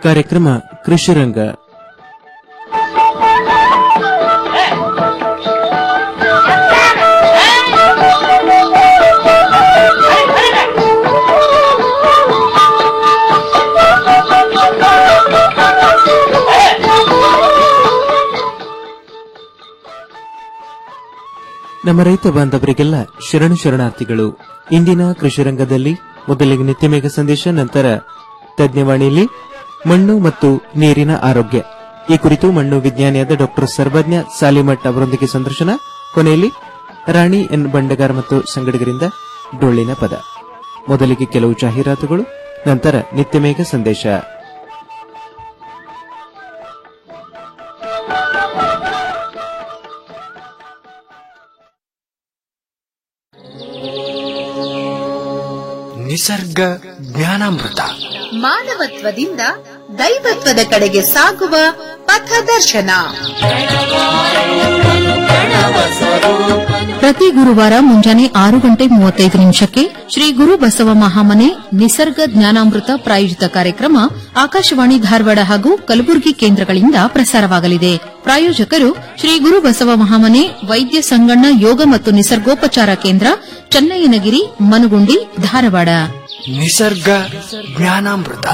ಕಾರ್ಯಕ್ರಮ ಕೃಷಿರಂಗ ನಮ್ಮ ರೈತ ಬಾಂಧವರಿಗೆಲ್ಲ ಶರಣು ಶರಣಾರ್ಥಿಗಳು ಇಂದಿನ ಕೃಷಿರಂಗದಲ್ಲಿ ಮೊದಲಿಗೆ ನಿತ್ಯಮೇಘ ಸಂದೇಶ ನಂತರ ತಜ್ಞವಾಣಿಯಲ್ಲಿ ಮಣ್ಣು ಮತ್ತು ನೀರಿನ ಆರೋಗ್ಯ ಈ ಕುರಿತು ಮಣ್ಣು ವಿಜ್ಞಾನಿಯಾದ ಡಾಕ್ಟರ್ ಸರ್ವಜ್ಞ ಸಾಲಿಮಠ್ ಅವರೊಂದಿಗೆ ಸಂದರ್ಶನ ಕೊನೆಯಲ್ಲಿ ರಾಣಿ ಎನ್ ಬಂಡಗಾರ್ ಮತ್ತು ಸಂಗಡಿಗರಿಂದ ಡೊಳ್ಳಿನ ಪದ ಮೊದಲಿಗೆ ಕೆಲವು ಜಾಹೀರಾತುಗಳು ನಂತರ ನಿತ್ಯಮೇಘ ಸಂದೇಶ ನಿಸರ್ಗ ಜ್ಞಾನಾಮೃತ ಮಾನವತ್ವದಿಂದ ದೈವತ್ವದ ಕಡೆಗೆ ಸಾಗುವ ಪಥದರ್ಶನ ಪ್ರತಿ ಗುರುವಾರ ಮುಂಜಾನೆ ಆರು ಗಂಟೆ ಮೂವತ್ತೈದು ನಿಮಿಷಕ್ಕೆ ಶ್ರೀ ಗುರು ಬಸವ ಮಹಾಮನೆ ನಿಸರ್ಗ ಜ್ಞಾನಾಮೃತ ಪ್ರಾಯೋಜಿತ ಕಾರ್ಯಕ್ರಮ ಆಕಾಶವಾಣಿ ಧಾರವಾಡ ಹಾಗೂ ಕಲಬುರಗಿ ಕೇಂದ್ರಗಳಿಂದ ಪ್ರಸಾರವಾಗಲಿದೆ ಪ್ರಾಯೋಜಕರು ಶ್ರೀ ಗುರು ಬಸವ ಮಹಾಮನೆ ವೈದ್ಯ ಸಂಗಣ್ಣ ಯೋಗ ಮತ್ತು ನಿಸರ್ಗೋಪಚಾರ ಕೇಂದ್ರ ಚನ್ನಯ್ಯನಗಿರಿ ಮನುಗುಂಡಿ ಧಾರವಾಡ ನಿಸರ್ಗ ಜ್ಞಾನಾಮೃತ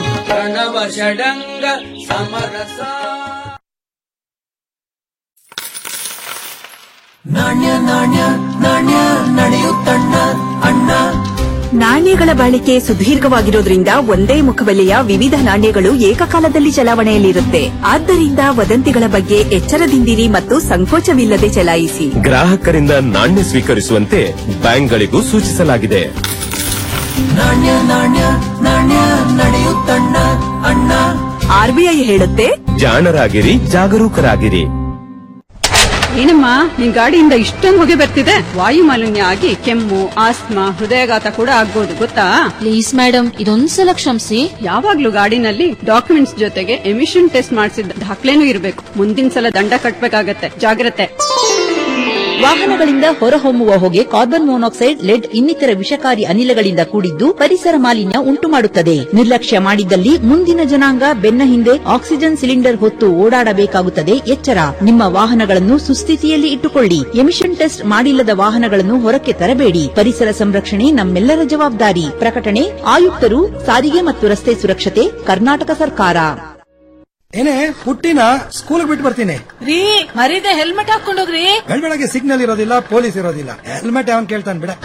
ನಾಣ್ಯ ನಾಣ್ಯ ನಾಣ್ಯ ನಡೆಯುತ್ತಣ್ಣ ಅಣ್ಣ ನಾಣ್ಯಗಳ ಬಾಳಿಕೆ ಸುದೀರ್ಘವಾಗಿರೋದ್ರಿಂದ ಒಂದೇ ಮುಖಬೆಲೆಯ ವಿವಿಧ ನಾಣ್ಯಗಳು ಏಕಕಾಲದಲ್ಲಿ ಚಲಾವಣೆಯಲ್ಲಿರುತ್ತೆ ಆದ್ದರಿಂದ ವದಂತಿಗಳ ಬಗ್ಗೆ ಎಚ್ಚರದಿಂದಿರಿ ಮತ್ತು ಸಂಕೋಚವಿಲ್ಲದೆ ಚಲಾಯಿಸಿ ಗ್ರಾಹಕರಿಂದ ನಾಣ್ಯ ಸ್ವೀಕರಿಸುವಂತೆ ಬ್ಯಾಂಕ್ಗಳಿಗೂ ಸೂಚಿಸಲಾಗಿದೆ ನಾಣ್ಯ ನಾಣ್ಯ ನಾಣ್ಯ ನಡೆಯುತ್ತಣ್ಣ ಅಣ್ಣ ಆರ್ಬಿಐ ಹೇಳುತ್ತೆ ಜಾಣರಾಗಿರಿ ಜಾಗರೂಕರಾಗಿರಿ ಏನಮ್ಮ ನಿನ್ ಗಾಡಿಯಿಂದ ಇಷ್ಟೊಂದು ಹೊಗೆ ಬರ್ತಿದೆ ವಾಯು ಮಾಲಿನ್ಯ ಆಗಿ ಕೆಮ್ಮು ಆಸ್ತಮಾ ಹೃದಯಾಘಾತ ಕೂಡ ಆಗ್ಬೋದು ಗೊತ್ತಾ ಪ್ಲೀಸ್ ಮೇಡಮ್ ಇದೊಂದ್ಸಲ ಕ್ಷಮಿಸಿ ಯಾವಾಗ್ಲೂ ಗಾಡಿನಲ್ಲಿ ಡಾಕ್ಯುಮೆಂಟ್ಸ್ ಜೊತೆಗೆ ಎಮಿಷನ್ ಟೆಸ್ಟ್ ಮಾಡಿಸಿದ ದಾಖಲೆನೂ ಇರಬೇಕು ಮುಂದಿನ ಸಲ ದಂಡ ಕಟ್ಬೇಕಾಗತ್ತೆ ಜಾಗ್ರತೆ ವಾಹನಗಳಿಂದ ಹೊರಹೊಮ್ಮುವ ಹೊಗೆ ಕಾರ್ಬನ್ ಮೊನಾಕ್ಸೈಡ್ ಲೆಡ್ ಇನ್ನಿತರ ವಿಷಕಾರಿ ಅನಿಲಗಳಿಂದ ಕೂಡಿದ್ದು ಪರಿಸರ ಮಾಲಿನ್ಯ ಉಂಟು ಮಾಡುತ್ತದೆ ನಿರ್ಲಕ್ಷ್ಯ ಮಾಡಿದ್ದಲ್ಲಿ ಮುಂದಿನ ಜನಾಂಗ ಬೆನ್ನ ಹಿಂದೆ ಆಕ್ಸಿಜನ್ ಸಿಲಿಂಡರ್ ಹೊತ್ತು ಓಡಾಡಬೇಕಾಗುತ್ತದೆ ಎಚ್ಚರ ನಿಮ್ಮ ವಾಹನಗಳನ್ನು ಸುಸ್ಥಿತಿಯಲ್ಲಿ ಇಟ್ಟುಕೊಳ್ಳಿ ಎಮಿಷನ್ ಟೆಸ್ಟ್ ಮಾಡಿಲ್ಲದ ವಾಹನಗಳನ್ನು ಹೊರಕ್ಕೆ ತರಬೇಡಿ ಪರಿಸರ ಸಂರಕ್ಷಣೆ ನಮ್ಮೆಲ್ಲರ ಜವಾಬ್ದಾರಿ ಪ್ರಕಟಣೆ ಆಯುಕ್ತರು ಸಾರಿಗೆ ಮತ್ತು ರಸ್ತೆ ಸುರಕ್ಷತೆ ಕರ್ನಾಟಕ ಸರ್ಕಾರ ಏನೇ ಪುಟ್ಟಿನ ಸ್ಕೂಲ್ ಬಿಟ್ಟು ಬರ್ತೀನಿ ರೀ ಮರೀದೆ ಹೆಲ್ಮೆಟ್ ಹಾಕೊಂಡೋಗ್ರಿ ಬೆಳಗ್ಗೆ ಸಿಗ್ನಲ್ ಇರೋದಿಲ್ಲ ಪೊಲೀಸ್ ಇರೋದಿಲ್ಲ ಹೆಲ್ಮೆಟ್ ಯಾವನ್ ಕೇಳ್ತಾನೆ ಬಿಡ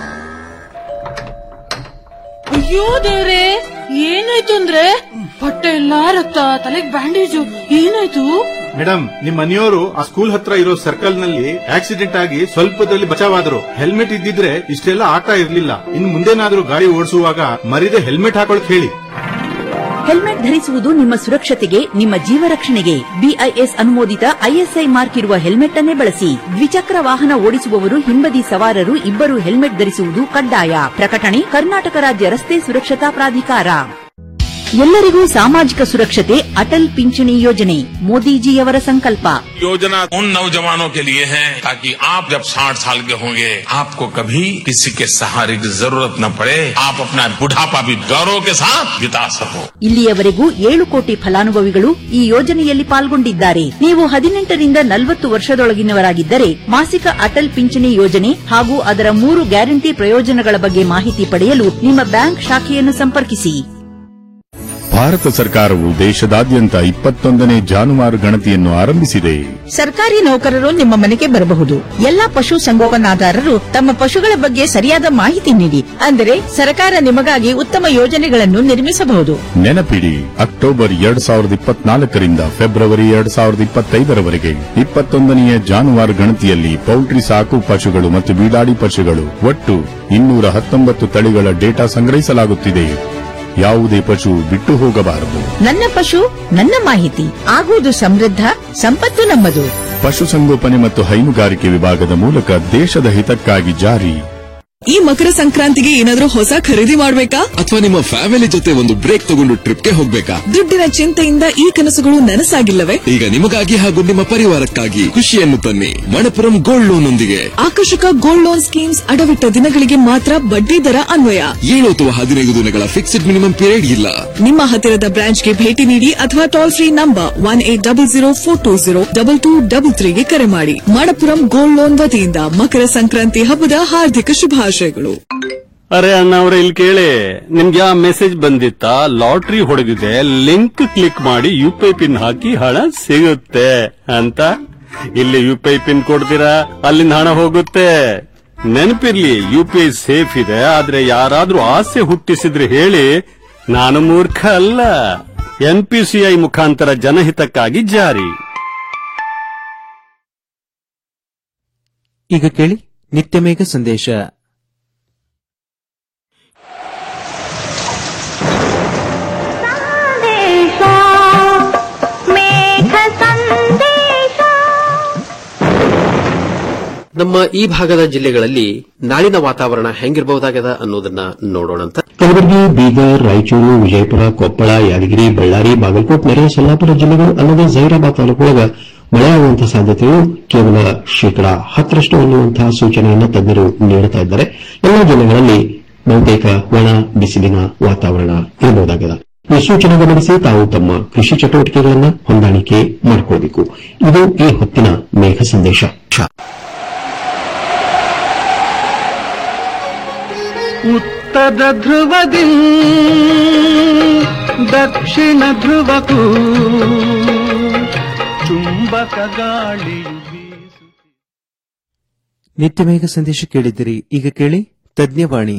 ಅಯ್ಯೋ ದೇವ್ರೆ ಏನಾಯ್ತು ಅಂದ್ರೆ ಹೊಟ್ಟೆ ಎಲ್ಲಾ ರಕ್ತ ತಲೆಗ್ ಬ್ಯಾಂಡೇಜು ಏನಾಯ್ತು ಮೇಡಮ್ ನಿಮ್ ಮನೆಯವರು ಆ ಸ್ಕೂಲ್ ಹತ್ರ ಇರೋ ಸರ್ಕಲ್ ನಲ್ಲಿ ಆಕ್ಸಿಡೆಂಟ್ ಆಗಿ ಸ್ವಲ್ಪದಲ್ಲಿ ಬಚಾವಾದ್ರು ಹೆಲ್ಮೆಟ್ ಇದ್ದಿದ್ರೆ ಇಷ್ಟೆಲ್ಲ ಆಟ ಇರ್ಲಿಲ್ಲ ಇನ್ ಮುಂದೇನಾದ್ರೂ ಗಾಡಿ ಓಡಿಸುವಾಗ ಮರಿದೆ ಹೆಲ್ಮೆಟ್ ಹಾಕೊಳಕ್ ಹೇಳಿ ಹೆಲ್ಮೆಟ್ ಧರಿಸುವುದು ನಿಮ್ಮ ಸುರಕ್ಷತೆಗೆ ನಿಮ್ಮ ಜೀವ ರಕ್ಷಣೆಗೆ ಬಿಐಎಸ್ ಅನುಮೋದಿತ ಐಎಸ್ಐ ಮಾರ್ಕ್ ಇರುವ ಹೆಲ್ಮೆಟ್ ಅನ್ನೇ ಬಳಸಿ ದ್ವಿಚಕ್ರ ವಾಹನ ಓಡಿಸುವವರು ಹಿಂಬದಿ ಸವಾರರು ಇಬ್ಬರು ಹೆಲ್ಮೆಟ್ ಧರಿಸುವುದು ಕಡ್ಡಾಯ ಪ್ರಕಟಣೆ ಕರ್ನಾಟಕ ರಾಜ್ಯ ರಸ್ತೆ ಸುರಕ್ಷತಾ ಪ್ರಾಧಿಕಾರ ಎಲ್ಲರಿಗೂ ಸಾಮಾಜಿಕ ಸುರಕ್ಷತೆ ಅಟಲ್ ಪಿಂಚಣಿ ಯೋಜನೆ ಮೋದಿಜಿಯವರ ಸಂಕಲ್ಪ योजना उन नौजवानों के लिए है ताकि आप जब 60 साल के होंगे आपको कभी किसी के सहारे की जरूरत न पड़े आप अपना बुढ़ापा भी गौरव के साथ बिता सको ಇಲ್ಲಿಯವರೆಗೂ ಏಳು ಕೋಟಿ ಫಲಾನುಭವಿಗಳು ಈ ಯೋಜನೆಯಲ್ಲಿ ಪಾಲ್ಗೊಂಡಿದ್ದಾರೆ ನೀವು ಹದಿನೆಂಟರಿಂದ ನಲವತ್ತು ವರ್ಷದೊಳಗಿನವರಾಗಿದ್ದರೆ ಮಾಸಿಕ ಅಟಲ್ ಪಿಂಚಣಿ ಯೋಜನೆ ಹಾಗೂ ಅದರ ಮೂರು ಗ್ಯಾರಂಟಿ ಪ್ರಯೋಜನಗಳ ಬಗ್ಗೆ ಮಾಹಿತಿ ಪಡೆಯಲು ನಿಮ್ಮ ಬ್ಯಾಂಕ್ ಶಾಖೆಯನ್ನು ಸಂಪರ್ಕಿಸಿ ಭಾರತ ಸರ್ಕಾರವು ದೇಶದಾದ್ಯಂತ ಇಪ್ಪತ್ತೊಂದನೇ ಜಾನುವಾರು ಗಣತಿಯನ್ನು ಆರಂಭಿಸಿದೆ ಸರ್ಕಾರಿ ನೌಕರರು ನಿಮ್ಮ ಮನೆಗೆ ಬರಬಹುದು ಎಲ್ಲಾ ಪಶು ಸಂಗೋಪನಾದಾರರು ತಮ್ಮ ಪಶುಗಳ ಬಗ್ಗೆ ಸರಿಯಾದ ಮಾಹಿತಿ ನೀಡಿ ಅಂದರೆ ಸರ್ಕಾರ ನಿಮಗಾಗಿ ಉತ್ತಮ ಯೋಜನೆಗಳನ್ನು ನಿರ್ಮಿಸಬಹುದು ನೆನಪಿಡಿ ಅಕ್ಟೋಬರ್ ಎರಡ್ ಸಾವಿರದ ಇಪ್ಪತ್ನಾಲ್ಕರಿಂದ ಫೆಬ್ರವರಿ ಎರಡ್ ಸಾವಿರದ ಇಪ್ಪತ್ತೈದರವರೆಗೆ ಇಪ್ಪತ್ತೊಂದನೆಯ ಜಾನುವಾರು ಗಣತಿಯಲ್ಲಿ ಪೌಲ್ಟ್ರಿ ಸಾಕು ಪಶುಗಳು ಮತ್ತು ಬೀಡಾಡಿ ಪಶುಗಳು ಒಟ್ಟು ಇನ್ನೂರ ಹತ್ತೊಂಬತ್ತು ತಳಿಗಳ ಡೇಟಾ ಸಂಗ್ರಹಿಸಲಾಗುತ್ತಿದೆ ಯಾವುದೇ ಪಶು ಬಿಟ್ಟು ಹೋಗಬಾರದು ನನ್ನ ಪಶು ನನ್ನ ಮಾಹಿತಿ ಆಗುವುದು ಸಮೃದ್ಧ ಸಂಪತ್ತು ನಮ್ಮದು ಪಶುಸಂಗೋಪನೆ ಮತ್ತು ಹೈನುಗಾರಿಕೆ ವಿಭಾಗದ ಮೂಲಕ ದೇಶದ ಹಿತಕ್ಕಾಗಿ ಜಾರಿ ಈ ಮಕರ ಸಂಕ್ರಾಂತಿಗೆ ಏನಾದ್ರೂ ಹೊಸ ಖರೀದಿ ಮಾಡ್ಬೇಕಾ ಅಥವಾ ನಿಮ್ಮ ಫ್ಯಾಮಿಲಿ ಜೊತೆ ಒಂದು ಬ್ರೇಕ್ ತಗೊಂಡು ಟ್ರಿಪ್ಗೆ ಹೋಗ್ಬೇಕಾ ದುಡ್ಡಿನ ಚಿಂತೆಯಿಂದ ಈ ಕನಸುಗಳು ನನಸಾಗಿಲ್ಲವೇ ಈಗ ನಿಮಗಾಗಿ ಹಾಗೂ ನಿಮ್ಮ ಪರಿವಾರಕ್ಕಾಗಿ ಖುಷಿಯನ್ನು ತನ್ನಿ ಮಣಪುರಂ ಗೋಲ್ಡ್ ಲೋನ್ ಒಂದಿಗೆ ಆಕರ್ಷಕ ಗೋಲ್ಡ್ ಲೋನ್ ಸ್ಕೀಮ್ಸ್ ಅಡವಿಟ್ಟ ದಿನಗಳಿಗೆ ಮಾತ್ರ ಬಡ್ಡಿ ದರ ಅನ್ವಯ ಏಳು ಅಥವಾ ಹದಿನೈದು ದಿನಗಳ ಫಿಕ್ಸ್ಡ್ ಮಿನಿಮಮ್ ಪೀರಿಯಡ್ ಇಲ್ಲ ನಿಮ್ಮ ಹತ್ತಿರದ ಬ್ರಾಂಚ್ಗೆ ಭೇಟಿ ನೀಡಿ ಅಥವಾ toll free number one eight double zero four two zero double two double ತ್ರೀಗೆ ಕರೆ ಮಾಡಿ ಮಣಪುರಂ ಗೋಲ್ಡ್ ಲೋನ್ ವತಿಯಿಂದ ಮಕರ ಸಂಕ್ರಾಂತಿ ಹಬ್ಬದ ಹಾರ್ದಿಕ ಶುಭಾಶಯಗಳು ಅರೆ ಅಣ್ಣ ಅವ್ರೆ ಇಲ್ಲಿ ಕೇಳಿ ನಿಮ್ಗೆ ಆ ಮೆಸೇಜ್ ಬಂದಿತ್ತಾ ಲಾಟ್ರಿ ಹೊಡೆದಿದೆ ಲಿಂಕ್ ಕ್ಲಿಕ್ ಮಾಡಿ ಯು ಪಿ ಐ ಪಿನ್ ಹಾಕಿ ಹಣ ಸಿಗುತ್ತೆ ಅಂತ ಇಲ್ಲಿ ಯು ಪಿ ಐ ಪಿನ್ ಕೊಡ್ತೀರಾ ಅಲ್ಲಿಂದ ಹಣ ಹೋಗುತ್ತೆ ನೆನಪಿರ್ಲಿ ಯು ಪಿ ಐ ಸೇಫ್ ಇದೆ ಆದ್ರೆ ಯಾರಾದ್ರೂ ಆಸೆ ಹುಟ್ಟಿಸಿದ್ರೆ ಹೇಳಿ ನಾನು ಮೂರ್ಖ ಅಲ್ಲ ಎನ್ ಪಿ ಸಿ ಐ ಮುಖಾಂತರ ಜನಹಿತಕ್ಕಾಗಿ ಜಾರಿ ಈಗ ಕೇಳಿ ನಿತ್ಯಮೇಘ ಸಂದೇಶ ನಮ್ಮ ಈ ಭಾಗದ ಜಿಲ್ಲೆಗಳಲ್ಲಿ ನಾಳಿನ ವಾತಾವರಣ ಹೆಂಗಿರಬಹುದಾಗದ ಅನ್ನೋದನ್ನ ನೋಡೋಣಂತ ಕಲಬುರಗಿ ಬೀದರ್ ರಾಯಚೂರು ವಿಜಯಪುರ ಕೊಪ್ಪಳ ಯಾದಗಿರಿ ಬಳ್ಳಾರಿ ಬಾಗಲಕೋಟ್ ನೆರೆ ಸೊಲ್ಲಾಪುರ ಜಿಲ್ಲೆಗಳು ಅಲ್ಲದೆ ಜೈರಾಬಾದ್ ತಾಲೂಕೊಳಗ ಮಳೆಯಾಗುವಂತಹ ಸಾಧ್ಯತೆಯು ಕೇವಲ ಶೇಕಡಾ ಹತ್ತರಷ್ಟು ಅನ್ನುವಂತಹ ಸೂಚನೆಯನ್ನು ತಜ್ಞರು ನೀಡುತ್ತಾ ಇದ್ದಾರೆ ಎಲ್ಲಾ ಜಿಲ್ಲೆಗಳಲ್ಲಿ ಬಹುತೇಕ ಒಣ ಬಿಸಿಲಿನ ವಾತಾವರಣ ಇರಬಹುದಾಗಿದೆ ಈ ಸೂಚನೆ ಗಮನಿಸಿ ತಾವು ತಮ್ಮ ಕೃಷಿ ಚಟುವಟಿಕೆಗಳನ್ನು ಹೊಂದಾಣಿಕೆ ಮಾಡಿಕೊಳ್ಳಬೇಕು ಇದು ಈ ಹೊತ್ತಿನ ಮೇಘ ಸಂದೇಶ ಉತ್ತರ ಧ್ರುವದಿ ದಕ್ಷಿಣ ಧ್ರುವಕ್ಕೂ ಚುಂಬಕ ಗಾಳಿಯು ನಿತ್ಯಮೇಘ ಸಂದೇಶ ಕೇಳಿದಿರಿ ಈಗ ಕೇಳಿ ತಜ್ಞವಾಣಿ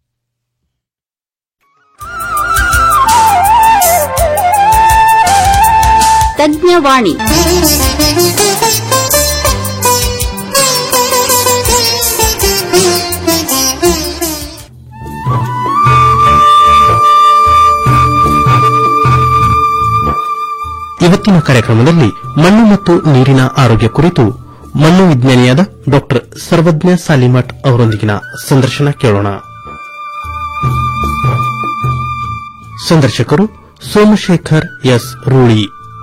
ತಜ್ಞವಾಣಿ ಇವತ್ತಿನ ಕಾರ್ಯಕ್ರಮದಲ್ಲಿ ಮಣ್ಣು ಮತ್ತು ನೀರಿನ ಆರೋಗ್ಯ ಕುರಿತು ಮಣ್ಣು ವಿಜ್ಞಾನಿಯಾದ ಡಾಕ್ಟರ್ ಸರ್ವಜ್ಞ ಸಾಲಿಮಠ್ ಅವರೊಂದಿಗಿನ ಸಂದರ್ಶನ ಕೇಳೋಣ ಸಂದರ್ಶಕರು ಸೋಮಶೇಖರ್ ಎಸ್ ರೂಳಿ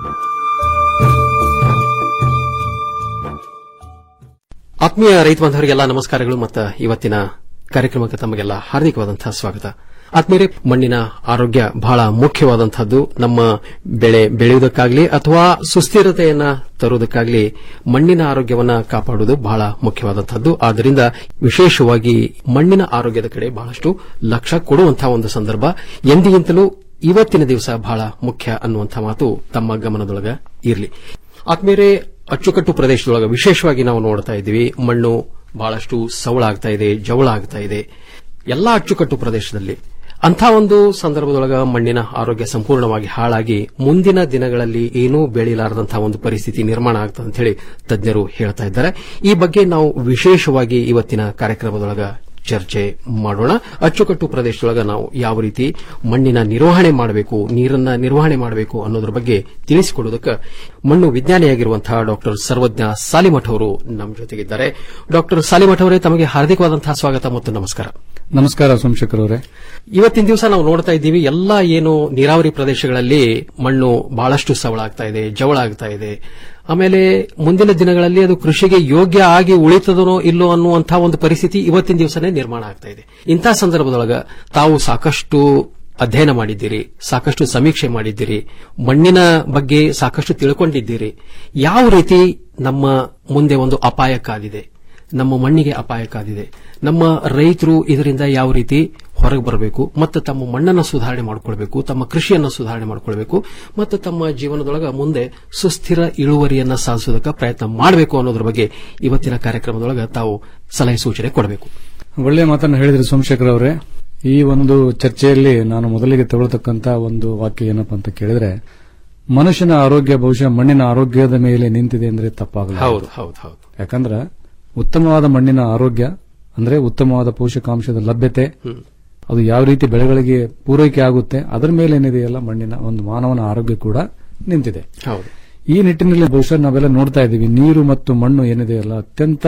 ಆತ್ಮೀಯ ರೈತ ಬಾಂಧವರಿಗೆಲ್ಲ ನಮಸ್ಕಾರಗಳು ಮತ್ತು ಇವತ್ತಿನ ಕಾರ್ಯಕ್ರಮಕ್ಕೆ ತಮಗೆಲ್ಲ ಹಾರ್ದಿಕವಾದಂತಹ ಸ್ವಾಗತ ಆತ್ಮೀಯರೇ ಮಣ್ಣಿನ ಆರೋಗ್ಯ ಬಹಳ ಮುಖ್ಯವಾದಂತಹದ್ದು ನಮ್ಮ ಬೆಳೆ ಬೆಳೆಯುವುದಕ್ಕಾಗಲಿ ಅಥವಾ ಸುಸ್ಥಿರತೆಯನ್ನ ತರುವುದಕ್ಕಾಗಲಿ ಮಣ್ಣಿನ ಆರೋಗ್ಯವನ್ನ ಕಾಪಾಡುವುದು ಬಹಳ ಮುಖ್ಯವಾದಂತಹದ್ದು ಆದ್ದರಿಂದ ವಿಶೇಷವಾಗಿ ಮಣ್ಣಿನ ಆರೋಗ್ಯದ ಕಡೆ ಬಹಳಷ್ಟು ಲಕ್ಷ್ಯ ಕೊಡುವಂತಹ ಒಂದು ಸಂದರ್ಭ ಎಂದಿಗಿಂತಲೂ ಇವತ್ತಿನ ದಿವಸ ಬಹಳ ಮುಖ್ಯ ಅನ್ನುವಂಥ ಮಾತು ತಮ್ಮ ಗಮನದೊಳಗ ಇರಲಿ ಆತ್ಮೀಯರೇ ಅಚ್ಚುಕಟ್ಟು ಪ್ರದೇಶದೊಳಗೆ ವಿಶೇಷವಾಗಿ ನಾವು ನೋಡ್ತಾ ಇದ್ದೀವಿ ಮಣ್ಣು ಬಹಳಷ್ಟು ಸವಳ ಆಗ್ತಾ ಇದೆ ಜವಳ ಆಗ್ತಾ ಇದೆ ಎಲ್ಲಾ ಅಚ್ಚುಕಟ್ಟು ಪ್ರದೇಶದಲ್ಲಿ ಅಂಥ ಒಂದು ಸಂದರ್ಭದೊಳಗ ಮಣ್ಣಿನ ಆರೋಗ್ಯ ಸಂಪೂರ್ಣವಾಗಿ ಹಾಳಾಗಿ ಮುಂದಿನ ದಿನಗಳಲ್ಲಿ ಏನೂ ಬೆಳೆಯಲಾರದಂತಹ ಒಂದು ಪರಿಸ್ಥಿತಿ ನಿರ್ಮಾಣ ಆಗ್ತದೆ ಅಂತ ಹೇಳಿ ತಜ್ಞರು ಹೇಳ್ತಾ ಇದ್ದಾರೆ ಈ ಬಗ್ಗೆ ನಾವು ವಿಶೇಷವಾಗಿ ಇವತ್ತಿನ ಕಾರ್ಯಕ್ರಮದೊಳಗ ಚರ್ಚೆ ಮಾಡೋಣ ಅಚ್ಚುಕಟ್ಟು ಪ್ರದೇಶದೊಳಗ ನಾವು ಯಾವ ರೀತಿ ಮಣ್ಣಿನ ನಿರ್ವಹಣೆ ಮಾಡಬೇಕು ನೀರನ್ನ ನಿರ್ವಹಣೆ ಮಾಡಬೇಕು ಅನ್ನೋದ್ರ ಬಗ್ಗೆ ತಿಳಿಸಿಕೊಡುವುದಕ್ಕೆ ಮಣ್ಣು ವಿಜ್ಞಾನಿಯಾಗಿರುವಂತಹ ಡಾಕ್ಟರ್ ಸರ್ವಜ್ಞ ಸಾಲಿಮಠ್ ಅವರು ನಮ್ಮ ಜೊತೆಗಿದ್ದಾರೆ ಡಾಕ್ಟರ್ ಸಾಲಿಮಠ್ ಅವರೇ ತಮಗೆ ಹಾರ್ದಿಕವಾದಂತಹ ಸ್ವಾಗತ ಮತ್ತು ನಮಸ್ಕಾರ ನಮಸ್ಕಾರ ಸೋಮಶೇಖರ್ ಅವರೇ ಇವತ್ತಿನ ದಿವಸ ನಾವು ನೋಡ್ತಾ ಇದ್ದೀವಿ ಎಲ್ಲ ಏನು ನೀರಾವರಿ ಪ್ರದೇಶಗಳಲ್ಲಿ ಮಣ್ಣು ಬಹಳಷ್ಟು ಸವಳ ಆಗ್ತಾ ಇದೆ ಜವಳ ಆಗ್ತಾ ಇದೆ ಆಮೇಲೆ ಮುಂದಿನ ದಿನಗಳಲ್ಲಿ ಅದು ಕೃಷಿಗೆ ಯೋಗ್ಯ ಆಗಿ ಉಳಿತದನೋ ಇಲ್ಲೋ ಅನ್ನುವಂತಹ ಒಂದು ಪರಿಸ್ಥಿತಿ ಇವತ್ತಿನ ದಿವಸನೇ ನಿರ್ಮಾಣ ಆಗ್ತಾ ಇದೆ ಇಂತಹ ಸಂದರ್ಭದೊಳಗ ತಾವು ಸಾಕಷ್ಟು ಅಧ್ಯಯನ ಮಾಡಿದ್ದೀರಿ ಸಾಕಷ್ಟು ಸಮೀಕ್ಷೆ ಮಾಡಿದ್ದೀರಿ ಮಣ್ಣಿನ ಬಗ್ಗೆ ಸಾಕಷ್ಟು ತಿಳ್ಕೊಂಡಿದ್ದೀರಿ ಯಾವ ರೀತಿ ನಮ್ಮ ಮುಂದೆ ಒಂದು ಅಪಾಯ ಕಾದಿದೆ ನಮ್ಮ ಮಣ್ಣಿಗೆ ಅಪಾಯ ಕಾದಿದೆ ನಮ್ಮ ರೈತರು ಇದರಿಂದ ಯಾವ ರೀತಿ ಹೊರಗೆ ಬರಬೇಕು ಮತ್ತು ತಮ್ಮ ಮಣ್ಣನ್ನು ಸುಧಾರಣೆ ಮಾಡಿಕೊಳ್ಬೇಕು ತಮ್ಮ ಕೃಷಿಯನ್ನು ಸುಧಾರಣೆ ಮಾಡಿಕೊಳ್ಬೇಕು ಮತ್ತು ತಮ್ಮ ಜೀವನದೊಳಗ ಮುಂದೆ ಸುಸ್ಥಿರ ಇಳುವರಿಯನ್ನ ಸಾಧಿಸೋದಕ್ಕೆ ಪ್ರಯತ್ನ ಮಾಡಬೇಕು ಅನ್ನೋದ್ರ ಬಗ್ಗೆ ಇವತ್ತಿನ ಕಾರ್ಯಕ್ರಮದೊಳಗ ತಾವು ಸಲಹೆ ಸೂಚನೆ ಕೊಡಬೇಕು ಒಳ್ಳೆ ಮಾತನ್ನು ಹೇಳಿದ್ರಿ ಸೋಮಶೇಖರ್ ಅವರೇ ಈ ಒಂದು ಚರ್ಚೆಯಲ್ಲಿ ನಾನು ಮೊದಲಿಗೆ ತಗೊಳ್ತಕ್ಕಂತ ಒಂದು ವಾಕ್ಯ ಏನಪ್ಪಾ ಅಂತ ಕೇಳಿದ್ರೆ ಮನುಷ್ಯನ ಆರೋಗ್ಯ ಬಹುಶಃ ಮಣ್ಣಿನ ಆರೋಗ್ಯದ ಮೇಲೆ ನಿಂತಿದೆ ಅಂದ್ರೆ ತಪ್ಪಾಗಲ್ಲ ಹೌದು ಹೌದು ಹೌದು ಯಾಕಂದ್ರೆ ಉತ್ತಮವಾದ ಮಣ್ಣಿನ ಆರೋಗ್ಯ ಅಂದ್ರೆ ಉತ್ತಮವಾದ ಪೋಷಕಾಂಶದ ಲಭ್ಯತೆ ಅದು ಯಾವ ರೀತಿ ಬೆಳೆಗಳಿಗೆ ಪೂರೈಕೆ ಆಗುತ್ತೆ ಅದರ ಮೇಲೆ ಏನಿದೆಯಲ್ಲ ಮಣ್ಣಿನ ಒಂದು ಮಾನವನ ಆರೋಗ್ಯ ಕೂಡ ನಿಂತಿದೆ ಹೌದು ಈ ನಿಟ್ಟಿನಲ್ಲಿ ಬಹುಶಃ ನಾವೆಲ್ಲ ನೋಡ್ತಾ ಇದ್ದೀವಿ ನೀರು ಮತ್ತು ಮಣ್ಣು ಏನಿದೆಯಲ್ಲ ಅತ್ಯಂತ